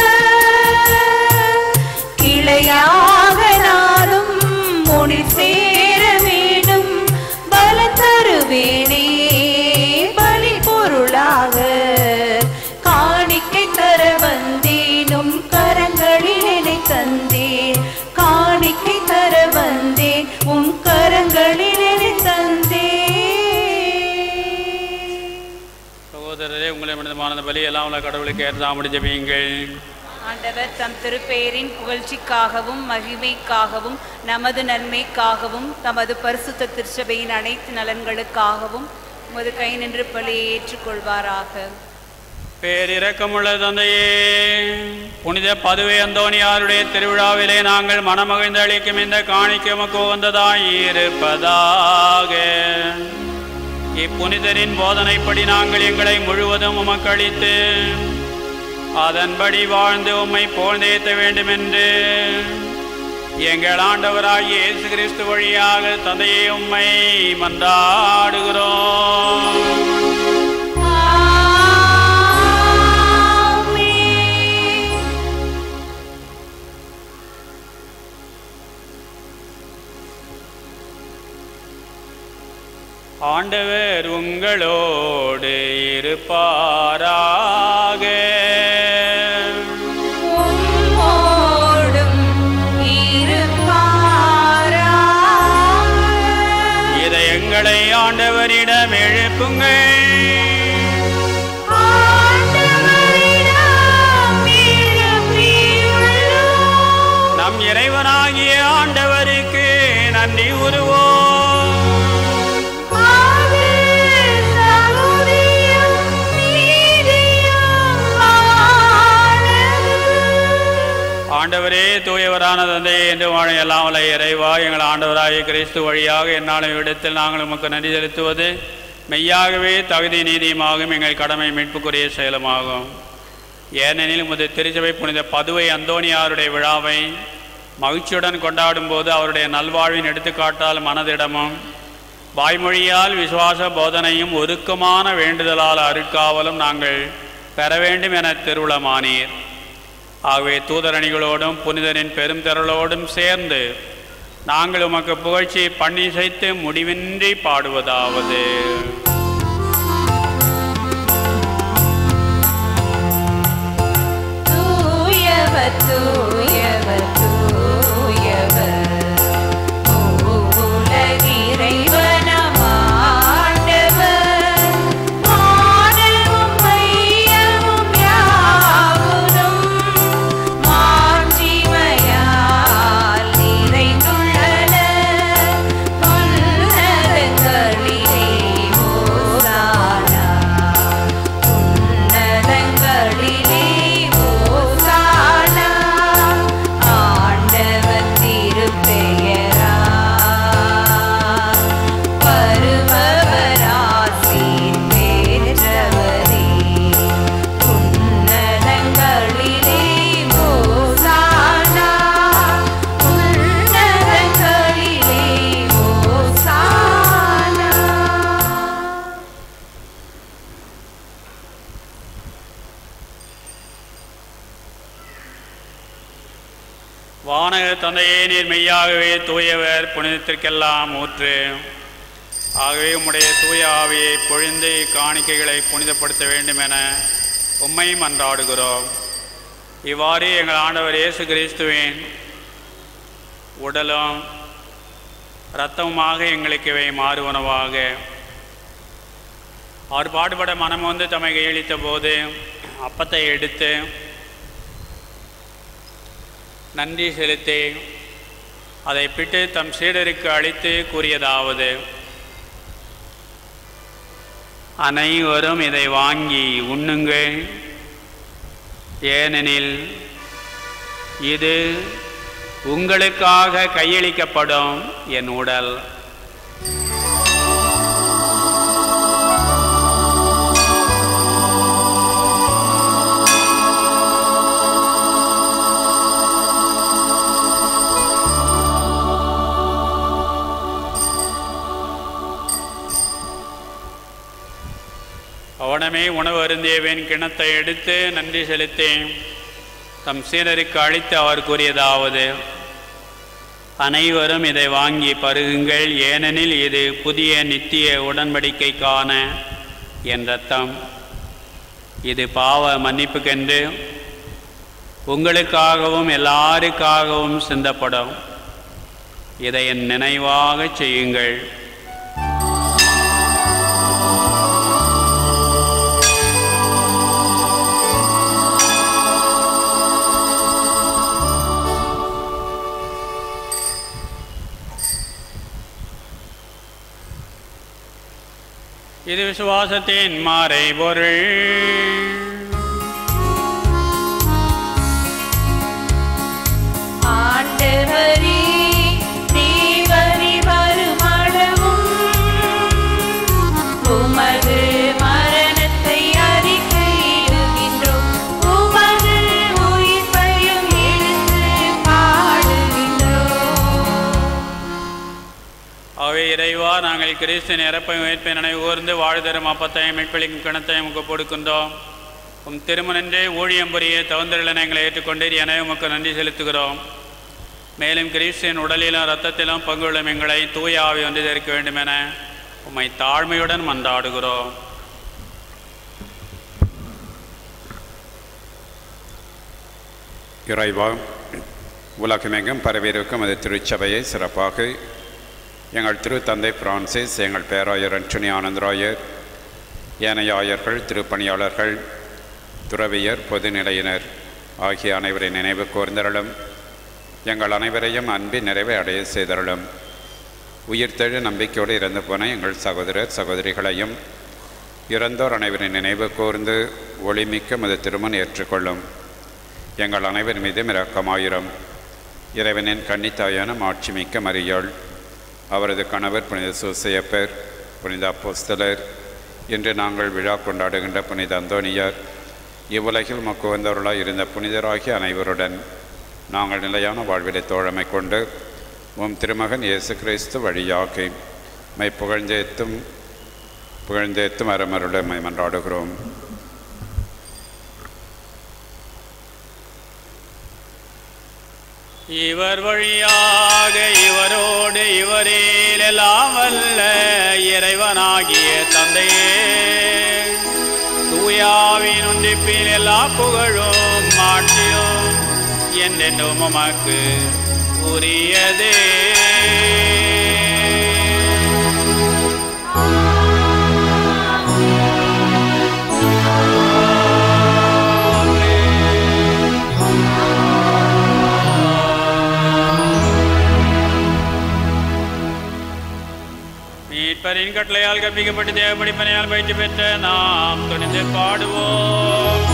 கிளையாக நானும் முனில் சேர வேண்டும் பல தருவேனே பலி பொருளாக காணிக்கை தர வந்தேனும் கரங்களில் என்னை தந்தேன் காணிக்கை தர வந்தேன் உன் கரங்களில் என்னை தந்தேன் சகோதரரே உங்களை மனிதமான பலி எல்லாம் உள்ள கடவுளுக்கு ஏற்றாமடி ஜெபியுங்கள் ஆண்டவர் தம் திருப்பெயரின் புகழ்ச்சிக்காகவும் மகிமைக்காகவும் நமது நன்மைக்காகவும் தமது பரிசுத்த திருச்சபையின் அனைத்து நலன்களுக்காகவும் உமது கை நின்று பலியை ஏற்றுக்கொள்வாராக பேரிரக்கமுள்ள தந்தையே புனித பதுவை அந்தோணியாருடைய திருவிழாவிலே நாங்கள் மனமகிழ்ந்து அளிக்கும் இந்த காணிக்கை உமக்கு உகந்ததாய் இருப்பதாக இப்புனிதரின் போதனைப்படி நாங்கள் எங்களை முழுவதும் உமக்கு அளித்து அதன்படி வாழ்ந்து உம்மை போழ்ந்தேத்த வேண்டும் என்று எங்கள் ஆண்டவராய் இயேசு கிறிஸ்து வழியாக தந்தையே உம்மை மன்றாடுகிறோம் ஆண்டவர் உங்களோடு இருப்பாராக உம்மோடும் இருப்பாராக. இதயங்களை ஆண்டவரிடம் எழுப்புங்கள் ஆண்டவரிடம் எழுப்பியுள்ளோம். நம் இறைவனாகிய ஆண்டவருக்கு நன்றி உருவோம் அது தகுதியும் நீதியுமானது. ஆண்டவரே தூயவரான தந்தையே என்று வாழ எல்லாம் வல்ல இறைவா எங்கள் ஆண்டவராகிய கிறிஸ்து வழியாக என்னாலும் இடத்தில் நாங்கள் உமக்கு நன்றி செலுத்துவது மெய்யாகவே தகுதி நீதியுமாகும் எங்கள் கடமை மீட்புக்குரிய செயலுமாகும் ஏனெனில் உமது திருச்சபை புனித பதுவை அந்தோணியாருடைய விழாவை மகிழ்ச்சியுடன் கொண்டாடும் போது அவருடைய நல்வாழ்வின் எடுத்துக்காட்டால் மனதிடமும் வாய்மொழியால் விசுவாச போதனையும் ஒருக்கமான வேண்டுதலால் அருட்காவலும் நாங்கள் பெற வேண்டும் என திருவுளமானீர் ஆகவே தூதரணிகளோடும் புனிதரின் பெரும் திரளோடும் சேர்ந்து நாங்கள் உமக்கு புகழ்ச்சி பண்ணிசைத்து முடிவின்றி பாடுவதாவது தூயவர் தூயவர் தூயவர் உலகிறைவனம் ஆண்டவர் மாடலும் மையமும் யாவரும் மாட்சிமையால் நிறைந்துள்ளன உன்னதங்களிலே ஓசானா உன்னதங்களிலே ஓசானா ஆண்டவர் திருப்பெயரா வருபவராசீர் பெற்றவரே உன்னதங்களிலே ஓசானா உன்னதங்களிலே ஓசானா வானக தந்தையே நீர் மெய்யாகவே தூயவர் புனிதத்திற்கெல்லாம் ஊற்று ஆகவே உம்முடைய தூய ஆவியை பொழிந்து காணிக்கைகளை புனிதப்படுத்த வேண்டும் என உம்மை மன்றாடுகிறோம் இவ்வாறு எங்கள் ஆண்டவர் இயேசு கிறிஸ்துவின் உடலும் இரத்தமுமாக எங்களுக்கு இவை மாறுவனவாக அவர் பாடுபட மனம் வந்து தம்மை கையளித்த போது அப்பத்தை எடுத்து நன்றி செலுத்தி அதை பிட்டு தம் சீடருக்கு அளித்து கூறியதாவது அனைவரும் இதை வாங்கி உண்ணுங்கள் ஏனெனில் இது உங்களுக்காக கையளிக்கப்படும் என் உடல் அவனமே உணவு அருந்தியவன் கிணத்தை எடுத்து நன்றி செலுத்தி தம் சீடருக்கு அளித்து அவர் கூறியதாவது அனைவரும் இதை வாங்கி பருகுங்கள் ஏனெனில் இது புதிய நித்திய உடன்படிக்கைக்கான என் ரத்தம் இது பாவ மன்னிப்புக்கென்று உங்களுக்காகவும் எல்லாருக்காகவும் சிந்தப்படும் இதை என் நினைவாகச் செய்யுங்கள் இது விசுவாசத்தின் மாறை பொருள் நாங்கள் கிறிஸ்தின் இறப்பை உயிர்ப்பை நினைவு கூர்ந்து வாழ்தரும் அப்பத்தையும் மீட்பளிக்கும் கிணத்தையும் உங்க கொடுக்கின்றோம் உம் திருமணன்றே ஊழியம் புரிய தவந்தரில் எங்களை ஏற்றுக்கொண்டீர் என உமக்கு நன்றி செலுத்துகிறோம் மேலும் கிறிஸ்தின் உடலிலும் இரத்தத்திலும் பங்குள்ள எங்களை தூய ஆவி ஒன்று சேர்க்க வேண்டும் என உம்மை தாழ்மையுடன் மன்றாடுகிறோம் இறைவா உலகமெங்கும் பரவியிருக்கும் அது திருச்சபையை சிறப்பாக எங்கள் திருத்தந்தை பிரான்சிஸ் எங்கள் பேராயர் அன்டனி ஆனந்தராயர் ஏனைய ஆயர்கள் திருப்பணியாளர்கள் துறவியர் பொதுநிலையினர் ஆகிய அனைவரை நினைவு கூர்ந்தருளும் எங்கள் அனைவரையும் அன்பின் நிறைவை அடைய செய்தருளும் உயிர்த்தெழு நம்பிக்கையோடு இறந்து போன எங்கள் சகோதரர் சகோதரிகளையும் இறந்தோர் அனைவரின் நினைவு கூர்ந்து ஒளிமிக்க மது திருமணம் ஏற்றுக்கொள்ளும் எங்கள் அனைவர் மீதும் இரக்கமாயிரம் இறைவனின் கன்னித்தாயான மாட்சிமிக்க மரியாள் அவரது கணவர் புனித சூசையப்பர் புனித அப்போஸ்தலர் இன்று நாங்கள் விழா கொண்டாடுகின்ற புனித அந்தோனியார் இவ்வுலகில் மக்கு வந்தவர்களாய் இருந்த புனிதராகிய அனைவருடன் நாங்கள் நிலையான வாழ்விலை தோழமை கொண்டு உம் திருமகன் இயேசு கிறிஸ்து வழியாக்கி மை புகழ்ந்தேத்தும் புகழ்ந்தேத்தும் அறமருடன் மை மன்றாடுகிறோம் இவர் வழியாக இவரோடு இவரில் எல்லாம் வல்ல இறைவனாகிய தந்தையே தூயாவின் ஒன்றிப்பில் எல்லா புகழும் மாற்றியும் என்றென்றும் உமக்கு உரியதே மீட்பரின் கட்டளையால் கற்பிக்கப்பட்டு தேவப்படிப்பனையால் பயிற்சி பெற்ற நாம் துணிந்து பாடுவோம்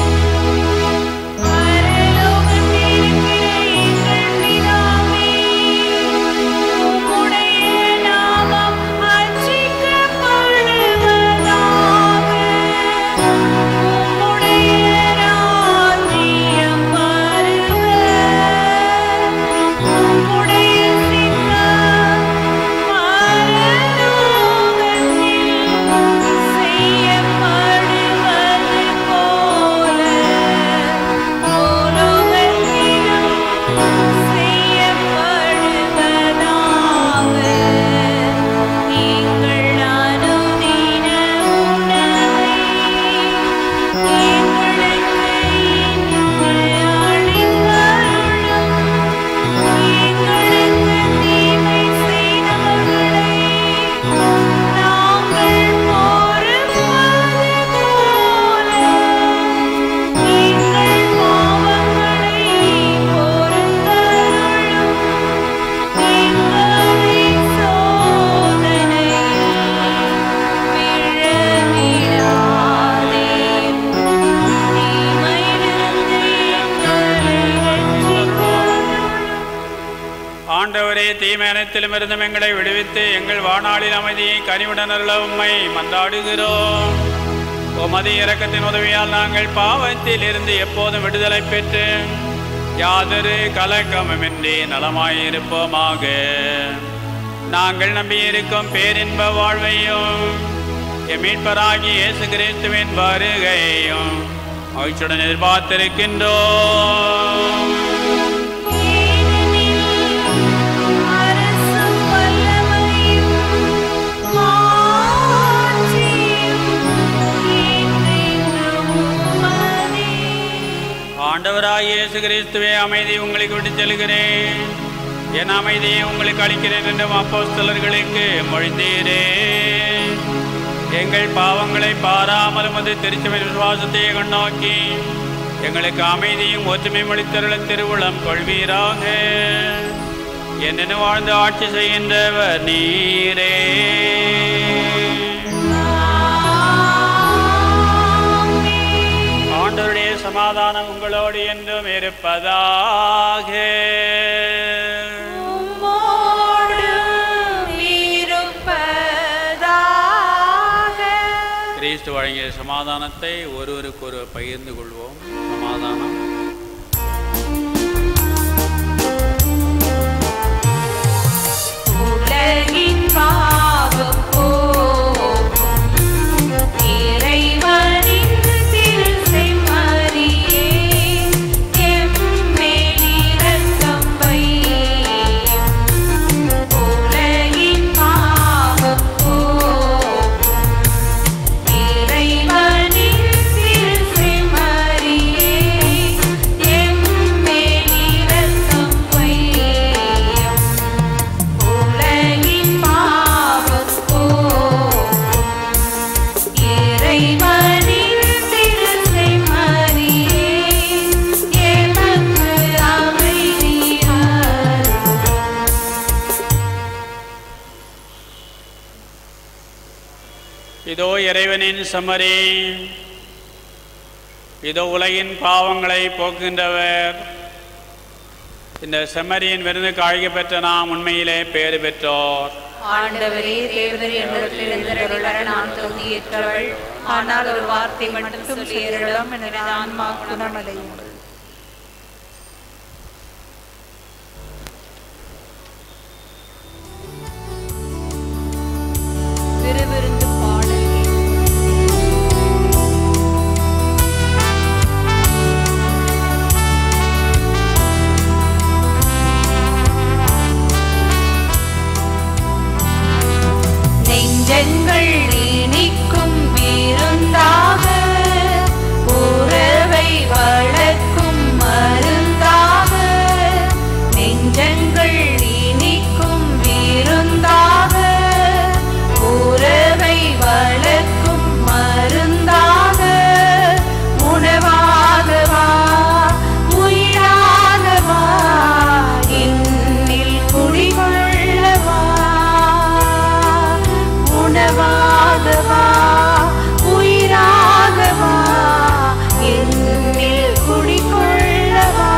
ஆண்டவரே தீமை அனைத்திலும் இருந்தும் எங்களை விடுவித்து எங்கள் வாணாளின் அமைதியை கனிவுடன் அருள உம்மை மன்றாடுகிறோம் உமது இரக்கத்தின் உதவியால் நாங்கள் பாவத்தில் இருந்து எப்போதும் விடுதலை பெற்று யாதொரு கலக்கமுமின்றி நலமாயிருப்போமாக நாங்கள் நம்பியிருக்கும் பேரின்ப வாழ்வையும் எம் மீட்பராகி இயேசு கிறிஸ்துவின் வருகையும் மகிழ்ச்சியுடன் எதிர்பார்த்திருக்கின்றோம் ஆண்டவராய் இயேசு கிறிஸ்துவே அமைதி உங்களுக்கு விட்டு செல்கிறேன் என் அமைதியை உங்களுக்கு அளிக்கிறேன் என்றும் அப்போஸ்தலர்களுக்கு மொழிந்தீரே எங்கள் பாவங்களை பாராமலும் அது திருச்சபை விசுவாசத்தை கண்ணோக்கி எங்களுக்கு அமைதியும் ஒற்றுமை மொழித்தருள திருவுளம் கொள்வீராக என்னென்னு வாழ்ந்து ஆட்சி செய்கின்றவர் நீரே ஆண்டவருடைய சமாதானம் உங்களோடு என்றும் இருப்பதாக கிறிஸ்து வழங்கிய சமாதானத்தை ஒருவருக்கு ஒருவர் பகிர்ந்து கொள்வோம் சமாதானம் உலகின் பாவம் இறைவனின் சமரே இதோ உலகின் பாவங்களை போக்குகின்றவர் இந்த செம்மறியின் விருந்துக்கு அழைக்க பெற்ற நாம் உண்மையிலே பேறு பெற்றோர் ஆண்டவரே தேவரே என்னிடத்தில் எழுந்தருள நான் தகுதியற்றவள் ஆனால் ஒரு வார்த்தை மட்டும் சொல்லியருளும் எனது ஆன்மா குணமடையும் திருவிருந்து பாடல் நெஞ்சங்கள் இனிக்கும் விருந்தாக உறவை வளர்க்கும் மருந்தாக நெஞ்சங்கள் இனிக்கும் விருந்தாக உறவை வளர்க்கும் மருந்தாக உணவாகவா உயிராகவா என்னில் குடிகொள்ளவா உணவாகவா உயிராகவா என்னில் குடிகொள்ளவா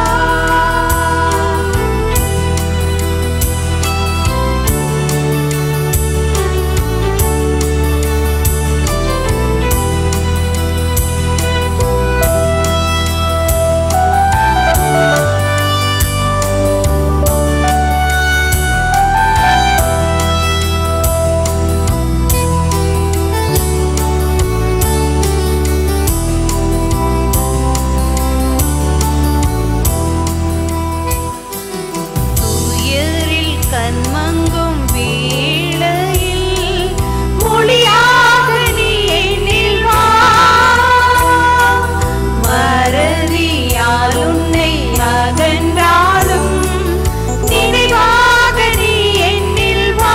துயரில் கண்மங்கும் வேளையில் மொழியாக நீ என்னில் வா மறதியால் உன்னை அகன்றாலும் நினைவாக நீ என்னில் வா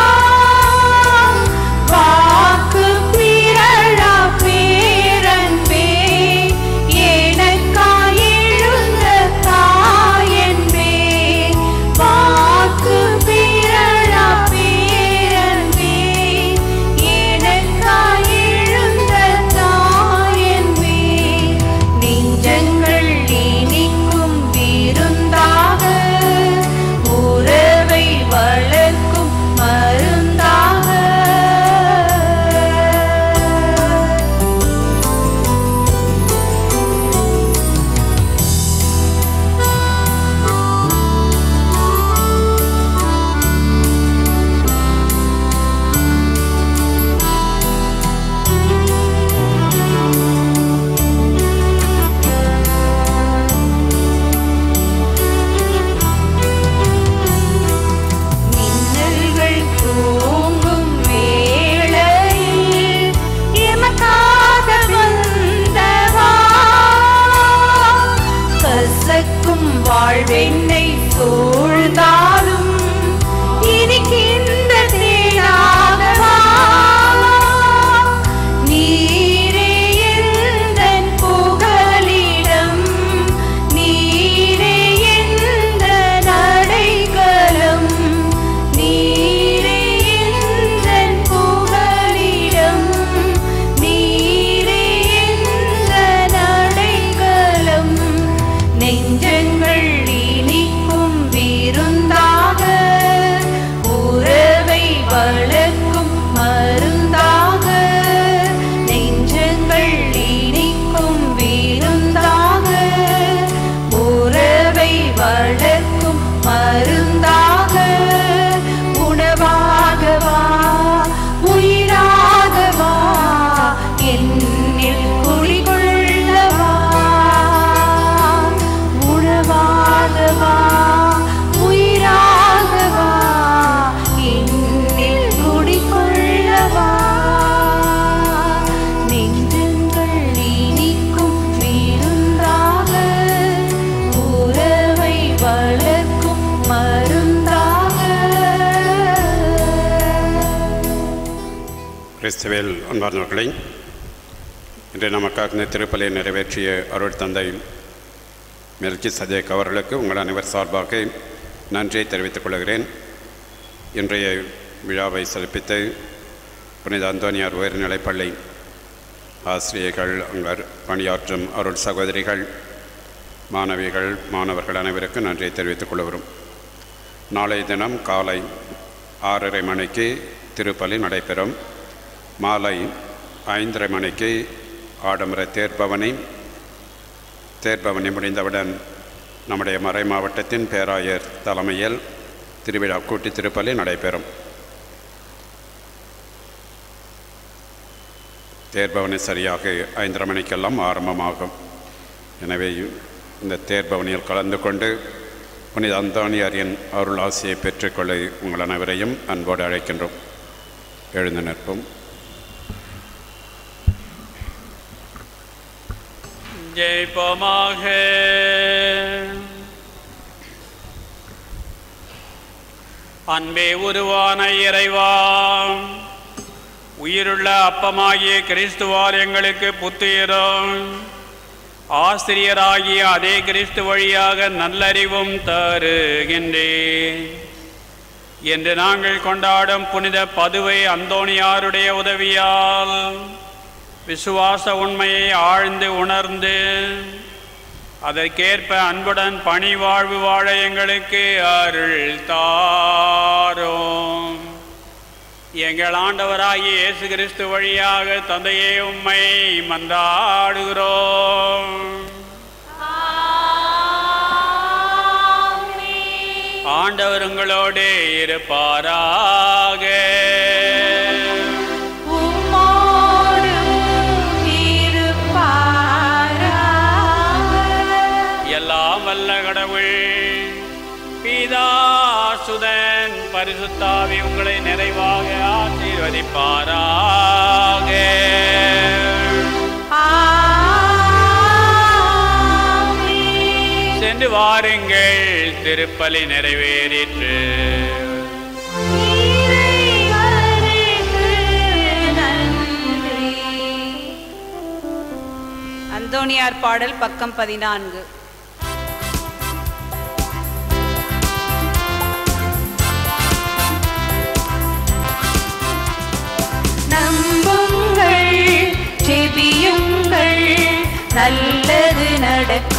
வாக்கு பிறழா பேரன்பே எனக்காய் எழுந்த தாயன்பே வாக்கு பிறழா பேரன்பே எனக்காய் எழுந்த தாயன்பே நெஞ்சங்கள் இனிக்கும் விருந்தாக உறவை வளர்க்கும் மருந்தாக மின்னல்கள் தூங்கும் வேளையில் எமக்காக வந்தவா கசக்கும் வாழ்வெண்ணை சூழ்ந்தாலும் இனிக்கின்ற தேனாகவா நீரே எந்தன் புகலிடம் நீரே எந்த நடைகளும் நீரே எந்தன் புகலிடம் நீரே எந்த நடைகளும் நெஞ்சங்கள் இனிக்கும் விருந்தாக உறவை வளர்க்கும் மருந்தாக நெஞ்சங்கள் இனிக்கும் விருந்தாக உறவை வளர்க்கும் மருந்தாக உணவாகவா உயிராகவா என்னில் குடிகொள்ளவா உணவாகவா உயிராகவா என்னில் குடிகொள்ளவா நெஞ்சங்கள் இனிக்கும் விருந்தாக உறவை வளர்க்கும் மருந்தாக கிறிஸ்துவில் அன்பார்ந்தவர்களை இன்று நமக்காக இந்த திருப்பலியை நிறைவேற்றிய அருள் தந்தை மெல்கி சதேக் அவர்களுக்கு உங்கள் அனைவர் சார்பாக நன்றியை தெரிவித்துக் கொள்கிறேன் இன்றைய விழாவை சிறப்பித்து புனித அந்தோனியார் உயர்நிலைப்பள்ளி ஆசிரியர்கள் அங்கே பணியாற்றும் அருள் சகோதரிகள் மாணவிகள் மாணவர்கள் அனைவருக்கும் நன்றியை தெரிவித்துக் கொள்கிறோம் நாளை தினம் காலை ஆறரை மணிக்கு திருப்பலி நடைபெறும் மாலை ஐந்தரை மணிக்கு ஆடம்பர தேர்பவனி தேர்பவனி முடிந்தவுடன் நம்முடைய மறை மாவட்டத்தின் பேராயர் தலைமையில் திருவிழா கூட்டி திருப்பலி நடைபெறும் தேர்பவனி சரியாக ஐந்தரை மணிக்கெல்லாம் ஆரம்பமாகும் எனவே இந்த தேர்பவனியில் கலந்து கொண்டு புனித அந்தோணியாரின் அருள் ஆசையை பெற்றுக்கொள்ள உங்கள் அனைவரையும் அன்போடு அழைக்கின்றோம் எழுந்து நிற்போம் ஜெய்பமாக அன்பே உருவான இறைவா உயிருள்ள அப்பமாகிய கிறிஸ்துவால் எங்களுக்கு புத்துயிரும் ஆசிரியராகிய அதே கிறிஸ்து வழியாக நல்லறிவும் தருகின்றேன் என்று நாங்கள் கொண்டாடும் புனித பதுவை அந்தோணியாருடைய உதவியால் விசுவாச உண்மையை ஆழ்ந்து உணர்ந்து அதற்கேற்ப அன்புடன் பணி வாழ்வு வாழ எங்களுக்கு அருள் தாரும் எங்கள் ஆண்டவராகிய இயேசு கிறிஸ்து வழியாக தந்தையே உம்மை மன்றாடுகிறோம் ஆண்டவர் உங்களோடு இருப்பாராக எல்லாம் வல்ல கடவுள் பிதாசுதன் பரிசுத்தாவி உங்களை நிறைவாக ஆசீர்வதிப்பாராக சென்று வாருங்கள் திருப்பலி நிறைவேறிற்று அந்தோணியார் பாடல் பக்கம் பதினான்கு நம்புங்கள் ஜெபியுங்கள் நல்லது நடக்கும்